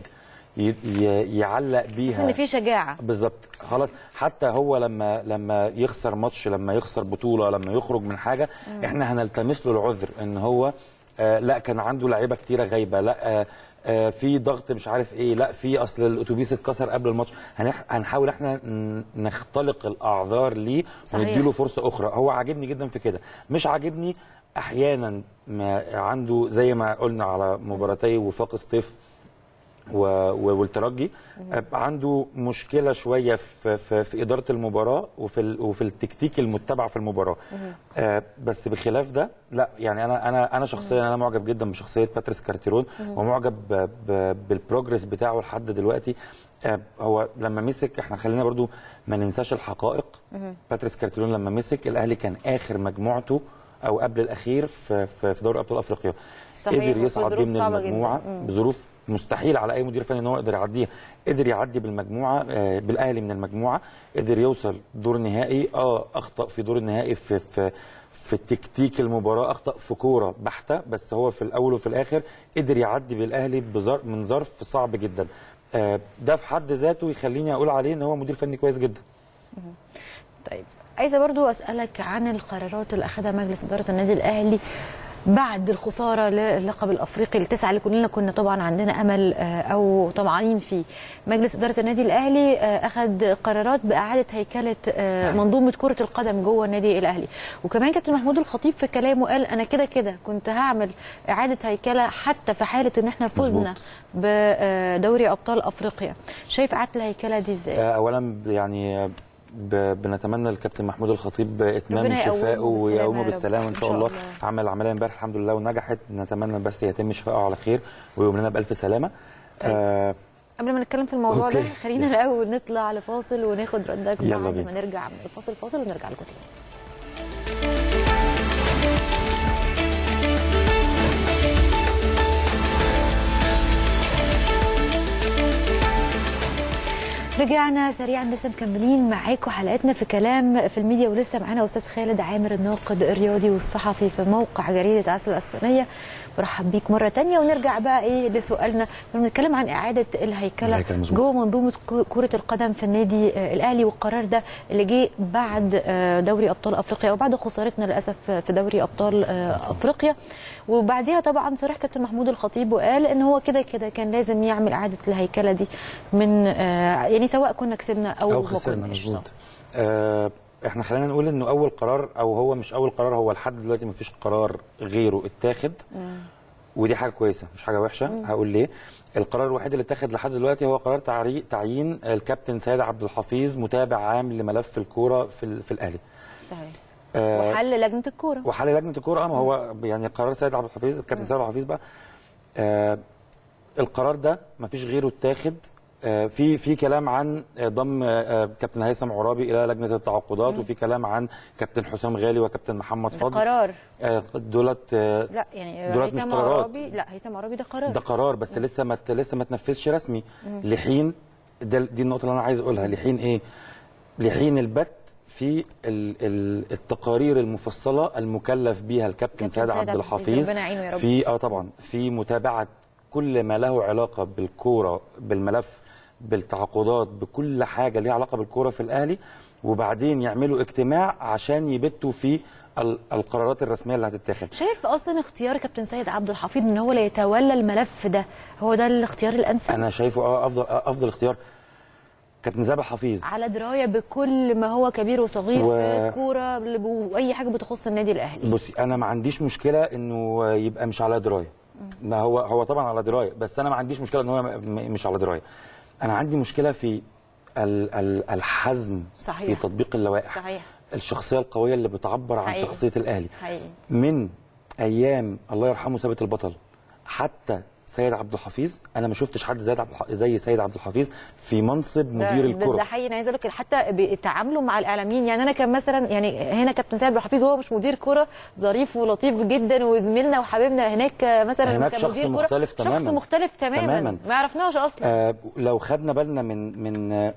يعلق بيها ان في شجاعه بالظبط خلاص حتى هو لما لما يخسر ماتش لما يخسر بطوله لما يخرج من حاجه مم. احنا هنلتمس له العذر ان هو آه لا كان عنده لعيبه كتيره غايبه لا آه آه في ضغط مش عارف ايه لا في اصل الاتوبيس اتكسر قبل الماتش هنحاول احنا نختلق الاعذار ليه ونديله فرصه اخرى هو عاجبني جدا في كده مش عاجبني احيانا ما عنده زي ما قلنا على مباراتي وفاق سطيف والترجي عنده مشكله شويه في, في, في اداره المباراه وفي وفي التكتيك المتبع في المباراه آه بس بخلاف ده لا يعني انا انا انا شخصيا انا معجب جدا بشخصيه باتريس كارتيرون ومعجب بالبروجرس بتاعه لحد دلوقتي آه هو لما مسك احنا خلينا برضو ما ننساش الحقائق باتريس كارتيرون لما مسك الاهلي كان اخر مجموعته او قبل الاخير في في دوري ابطال افريقيا صحيح قدر يصعد بيه من المجموعه بظروف مستحيل على اي مدير فني ان هو يقدر يعديها قدر يعدي بالمجموعه آه بالاهلي من المجموعه قدر يوصل دور نهائي اه اخطا في دور النهائي في في في تكتيك المباراه اخطا في كوره بحته بس هو في الاول وفي الاخر قدر يعدي بالاهلي بظرف من ظرف صعب جدا آه ده في حد ذاته يخليني اقول عليه ان هو مدير فني كويس جدا طيب عايزه برضو اسالك عن القرارات اللي اخذها مجلس اداره النادي الاهلي بعد الخساره للقب الافريقي التسعه اللي كلنا كنا طبعا عندنا امل او طمعانين فيه مجلس اداره النادي الاهلي اخذ قرارات باعاده هيكله منظومه كره القدم جوه النادي الاهلي وكمان كابتن محمود الخطيب في كلامه قال انا كده كده كنت هعمل اعاده هيكله حتى في حاله ان احنا فزنا بدوري ابطال افريقيا شايف اعاده الهيكله دي ازاي اولا يعني بنتمنى الكابتن محمود الخطيب اتمام شفائه ويقومه بالسلامه ان شاء الله عمل العمليه امبارح الحمد لله ونجحت نتمنى بس يتم شفائه على خير ويقوم لنا بالف سلامه آه قبل ما نتكلم في الموضوع ده أوكي. خلينا يس. الاول نطلع لفاصل وناخد ردك يلا بعد بينا. ما نرجع من الفاصل فاصل ونرجع لكم تاني رجعنا سريعا لسه مكملين معاكم حلقتنا في كلام في الميديا ولسه معانا استاذ خالد عامر الناقد الرياضي والصحفي في موقع جريده عسل الاسبانيه برحب بيك مره تانية ونرجع بقى ايه لسؤالنا كنا بنتكلم عن اعاده الهيكله الهيكلة مظبوط. جوه منظومه ك- كره القدم في النادي آه، الاهلي والقرار ده اللي جه بعد آه، دوري ابطال افريقيا وبعد خسارتنا للاسف في دوري ابطال آه، افريقيا وبعديها طبعا صرح كابتن محمود الخطيب وقال ان هو كده كده كان لازم يعمل اعاده الهيكله دي من آه، يعني سواء كنا كسبنا او, او ما خسرنا كناش. مظبوط آه احنا خلينا نقول انه اول قرار او هو مش اول قرار هو لحد دلوقتي ما فيش قرار غيره اتاخد ودي حاجه كويسه مش حاجه وحشه هقول ليه القرار الوحيد اللي اتاخد لحد دلوقتي هو قرار تعري- تعيين الكابتن سيد عبد الحفيظ متابع عام لملف الكوره في ال- في الاهلي صحيح آه وحل لجنه الكوره وحل لجنه الكوره اه ما هو يعني قرار سيد عبد الحفيظ الكابتن سيد عبد الحفيظ بقى آه القرار ده ما فيش غيره اتاخد آه في في كلام عن آه، ضم آه، كابتن هيثم عرابي الى لجنه التعاقدات وفي كلام عن كابتن حسام غالي وكابتن محمد ده فضل قرار آه، دولت آه، لا يعني دولت مش هيثم قرارات. عرابي لا هيثم عرابي ده قرار ده قرار بس لسه ما ت- لسه ما تنفذش رسمي لحين ده دي النقطه اللي انا عايز اقولها لحين ايه لحين البت في ال- ال- التقارير المفصله المكلف بيها الكابتن كابتن سيد سيد عبد عبد الحفيظ الحفيظ، ربنا يعينه يا رب. في اه طبعا في متابعه كل ما له علاقه بالكوره بالملف بالتعاقدات بكل حاجه ليها علاقه بالكوره في الاهلي وبعدين يعملوا اجتماع عشان يبتوا في ال- القرارات الرسميه اللي هتتاخد شايف اصلا اختيار كابتن سيد عبد الحفيظ ان هو اللي يتولى الملف ده هو ده الاختيار الانسب انا شايفه اه افضل آه افضل اختيار كابتن زابح حفيظ على درايه بكل ما هو كبير وصغير و- في الكوره اللي ب- واي حاجه بتخص النادي الاهلي بصي انا ما عنديش مشكله انه يبقى مش على درايه ما هو هو طبعا على درايه بس انا ما عنديش مشكله ان هو م- مش على درايه انا عندي مشكله في ال- ال- الحزم صحيح. في تطبيق اللوائح صحيح الشخصيه القويه اللي بتعبر عن حقيقي. شخصيه الاهلي حقيقي من ايام الله يرحمه ثابت البطل حتى سيد عبد الحفيظ انا ما شفتش حد زي عبد الح- زي سيد عبد الحفيظ في منصب ده- مدير ده- الكره ده حقيقي انا عايزه اقول لك حتى بتعامله مع الاعلاميين يعني انا كان مثلا يعني هنا كابتن سيد عبد الحفيظ هو مش مدير كوره ظريف ولطيف جدا وزميلنا وحبيبنا هناك مثلا هناك كمدير شخص كرة، مختلف شخص تماماً. مختلف تماما, تماماً. ما عرفناش اصلا آه لو خدنا بالنا من من آه،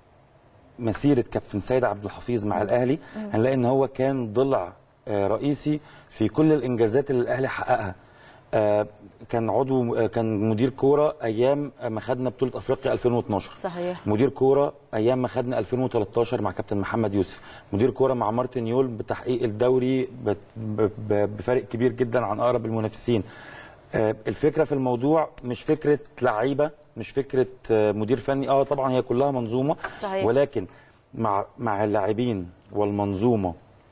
مسيره كابتن سيد عبد الحفيظ مع الاهلي هنلاقي ان هو كان ضلع آه، رئيسي في كل الانجازات اللي الاهلي حققها آه، كان عضو آه، كان مدير كوره ايام ما خدنا بطوله افريقيا 2012 صحيح مدير كوره ايام ما خدنا 2013 مع كابتن محمد يوسف مدير كوره مع مارتن يول بتحقيق الدوري ب- ب- ب- بفرق كبير جدا عن اقرب المنافسين آه، الفكره في الموضوع مش فكره لعيبه مش فكره آه، مدير فني اه طبعا هي كلها منظومه صحيح. ولكن مع مع اللاعبين والمنظومه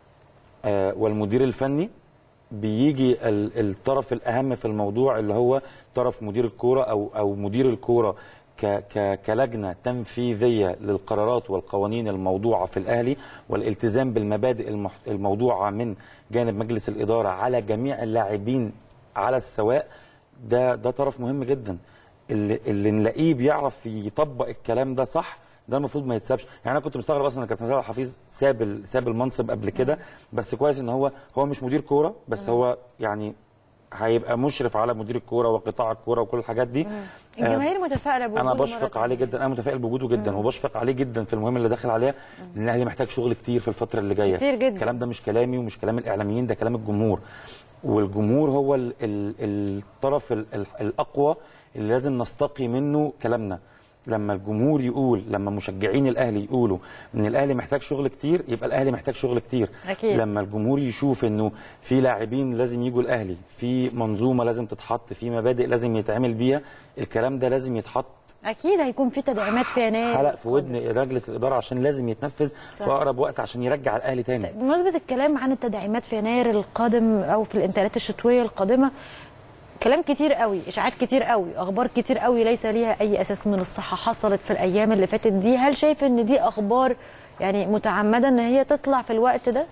آه، والمدير الفني بيجي ال- الطرف الاهم في الموضوع اللي هو طرف مدير الكوره او او مدير الكوره ك ك كلجنه تنفيذيه للقرارات والقوانين الموضوعه في الاهلي والالتزام بالمبادئ المح- الموضوعه من جانب مجلس الاداره على جميع اللاعبين على السواء ده ده طرف مهم جدا اللي, اللي نلاقيه بيعرف يطبق الكلام ده صح ده المفروض ما يتسابش يعني انا كنت مستغرب اصلا ان كابتن سيد حفيظ ساب ال- ساب المنصب قبل كده بس كويس ان هو هو مش مدير كوره بس هو يعني هيبقى مشرف على مدير الكوره وقطاع الكوره وكل الحاجات دي الجماهير متفائله بوجوده انا مرة بشفق عليه تانية. جدا انا متفائل بوجوده جدا وبشفق عليه جدا في المهمه اللي داخل عليها لان الاهلي محتاج شغل كتير في الفتره اللي جايه كتير جدا. الكلام ده مش كلامي ومش كلام الاعلاميين ده كلام الجمهور والجمهور هو ال ال الطرف ال ال الاقوى اللي لازم نستقي منه كلامنا لما الجمهور يقول لما مشجعين الاهلي يقولوا ان الاهلي محتاج شغل كتير يبقى الاهلي محتاج شغل كتير أكيد. لما الجمهور يشوف انه في لاعبين لازم يجوا الاهلي في منظومه لازم تتحط في مبادئ لازم يتعمل بيها الكلام ده لازم يتحط اكيد هيكون في تدعيمات في يناير حلق في ودن مجلس الاداره عشان لازم يتنفذ صح. في اقرب وقت عشان يرجع الاهلي تاني بمناسبه الكلام عن التدعيمات في يناير القادم او في الانتقالات الشتويه القادمه كلام كتير قوي اشاعات كتير قوي اخبار كتير قوي ليس ليها اي اساس من الصحه حصلت في الايام اللي فاتت دي هل شايف ان دي اخبار يعني متعمده ان هي تطلع في الوقت ده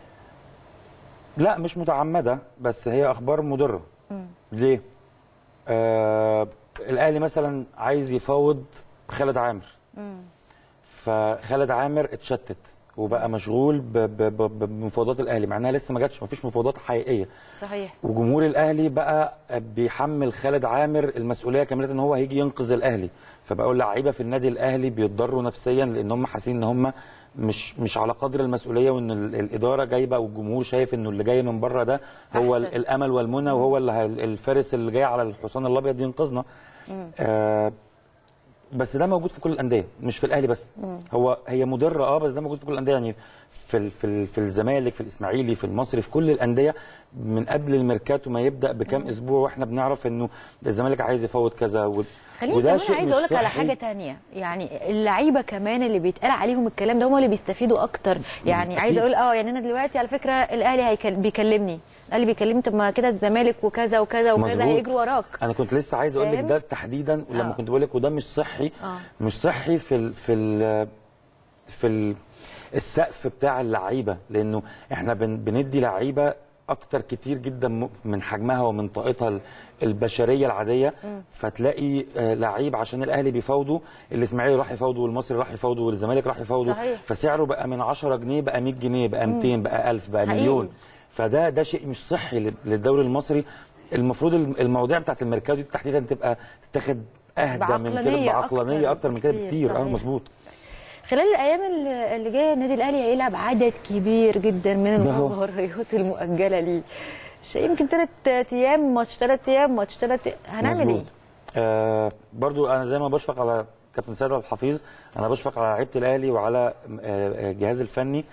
لا مش متعمده بس هي اخبار مضره ليه؟ آه الاهلي مثلا عايز يفاوض خالد عامر فخالد عامر اتشتت وبقى مشغول ب- ب- ب- بمفاوضات الاهلي مع انها لسه ما جاتش ما فيش مفاوضات حقيقيه صحيح وجمهور الاهلي بقى بيحمل خالد عامر المسؤوليه كامله ان هو هيجي ينقذ الاهلي فبقوا اللعيبه في النادي الاهلي بيتضروا نفسيا لان هم حاسين ان هم مش مش على قدر المسؤوليه وان ال- الاداره جايبه والجمهور شايف انه اللي جاي من بره ده هو ال- أحسن. الامل والمنى وهو اللي هي- الفارس اللي جاي على الحصان الابيض ينقذنا آه بس ده موجود في كل الانديه مش في الاهلي بس هو هي مضره اه بس ده موجود في كل الانديه يعني في ال في ال في الزمالك في الاسماعيلي في المصري في كل الانديه من قبل الميركاتو ما يبدا بكام اسبوع واحنا بنعرف انه الزمالك عايز يفوت كذا و... خليني كمان عايزه اقول لك على حاجه تانية يعني اللعيبه كمان اللي بيتقال عليهم الكلام ده هم اللي بيستفيدوا اكتر يعني أكيد. عايزه اقول اه يعني انا دلوقتي على فكره الاهلي هيكل... بيكلمني الاهلي بيكلمني طب ما كده الزمالك وكذا وكذا وكذا مظبوط. هيجروا وراك انا كنت لسه عايز اقول لك فاهم؟ ده تحديدا ولما آه. كنت بقول لك وده مش صحي آه. مش صحي في ال في ال في ال السقف بتاع اللعيبه لانه احنا بن بندي لعيبه اكتر كتير جدا م- من حجمها ومن طاقتها ال- البشريه العاديه فتلاقي آه، لعيب عشان الاهلي بيفاوضوا الاسماعيلي راح يفاوضوا والمصري راح يفاوضوا والزمالك راح يفاوضوا صحيح. فسعره بقى من 10 جنيه بقى 100 جنيه بقى 200 بقى 1000 بقى حقيقي. مليون فده ده شيء مش صحي لل- للدوري المصري المفروض الم- المواضيع بتاعت الميركاتو دي تحديدا تبقى تتاخد اهدى من كده بعقلانية بعقلانيه أكتر اكتر من كده بكتير، بكتير اه صحيح. مظبوط خلال الايام اللي اللي جايه النادي الاهلي هيلعب عدد كبير جدا من ده هو. المباريات المؤجله ليه شيء يمكن ثلاث ايام ماتش ثلاث ايام ماتش ثلاث هنعمل مظبوط. ايه؟ آه برضو انا زي ما بشفق على كابتن سيد عبد الحفيظ انا بشفق على لعيبه الاهلي وعلى آه، آه، الجهاز الفني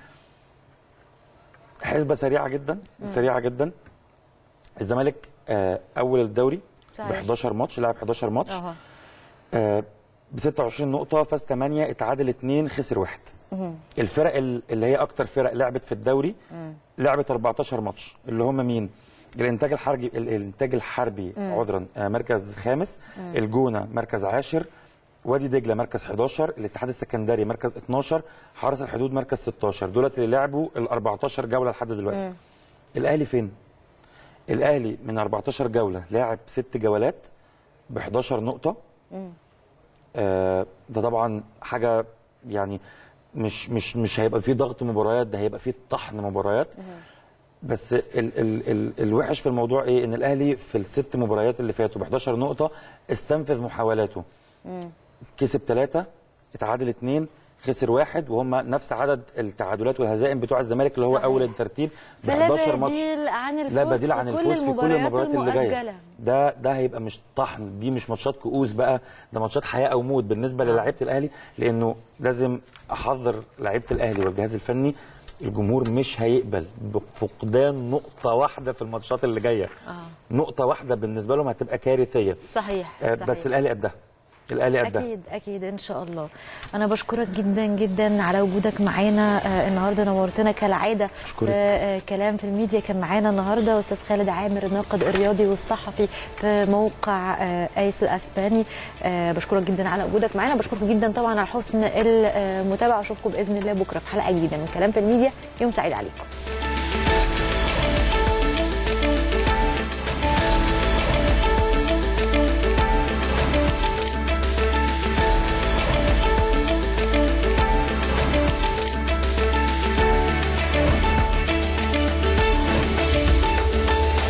حسبه سريعه جدا سريعه جدا الزمالك آه اول الدوري ب صحيح. 11 ماتش لعب 11 ماتش اهو آه ب 26 نقطه فاز 8 اتعادل 2 خسر 1 الفرق ال- اللي هي اكتر فرق لعبت في الدوري لعبت 14 ماتش اللي هم مين الانتاج الحربي الانتاج الحربي عذرا آه، مركز خامس الجونه مركز عاشر وادي دجله مركز 11 الاتحاد السكندري مركز 12 حرس الحدود مركز 16 دولت اللي لعبوا ال 14 جوله لحد دلوقتي الاهلي فين الاهلي من 14 جوله لاعب ست جولات ب 11 نقطه آه، ده طبعا حاجه يعني مش مش مش هيبقى فيه ضغط مباريات ده هيبقى فيه طحن مباريات بس ال ال ال الوحش في الموضوع ايه ان الاهلي في الست مباريات اللي فاتوا ب 11 نقطه استنفذ محاولاته كسب ثلاثه اتعادل اثنين خسر واحد وهم نفس عدد التعادلات والهزائم بتوع الزمالك اللي هو صحيح. اول الترتيب ب فلا 11 ماتش بديل عن الفوز لا بديل عن في الفوز في كل المباريات اللي جايه المؤجلة. ده ده هيبقى مش طحن دي مش ماتشات كؤوس بقى ده ماتشات حياه او موت بالنسبه للاعيبه الاهلي لانه لازم احذر لعيبه الاهلي والجهاز الفني الجمهور مش هيقبل بفقدان نقطه واحده في الماتشات اللي جايه آه. نقطه واحده بالنسبه لهم هتبقى كارثيه صحيح, آه، صحيح. بس الاهلي قدها الاهلي قدها اكيد اكيد ان شاء الله انا بشكرك جدا جدا على وجودك معانا آه، النهارده نورتنا كالعاده أشكرك. في آه، كلام في الميديا كان معانا النهارده استاذ خالد عامر الناقد الرياضي والصحفي في موقع آه، ايس الاسباني آه، بشكرك جدا على وجودك معانا بشكركم جدا طبعا على حسن المتابعه اشوفكم باذن الله بكره في حلقه جديده من كلام في الميديا يوم سعيد عليكم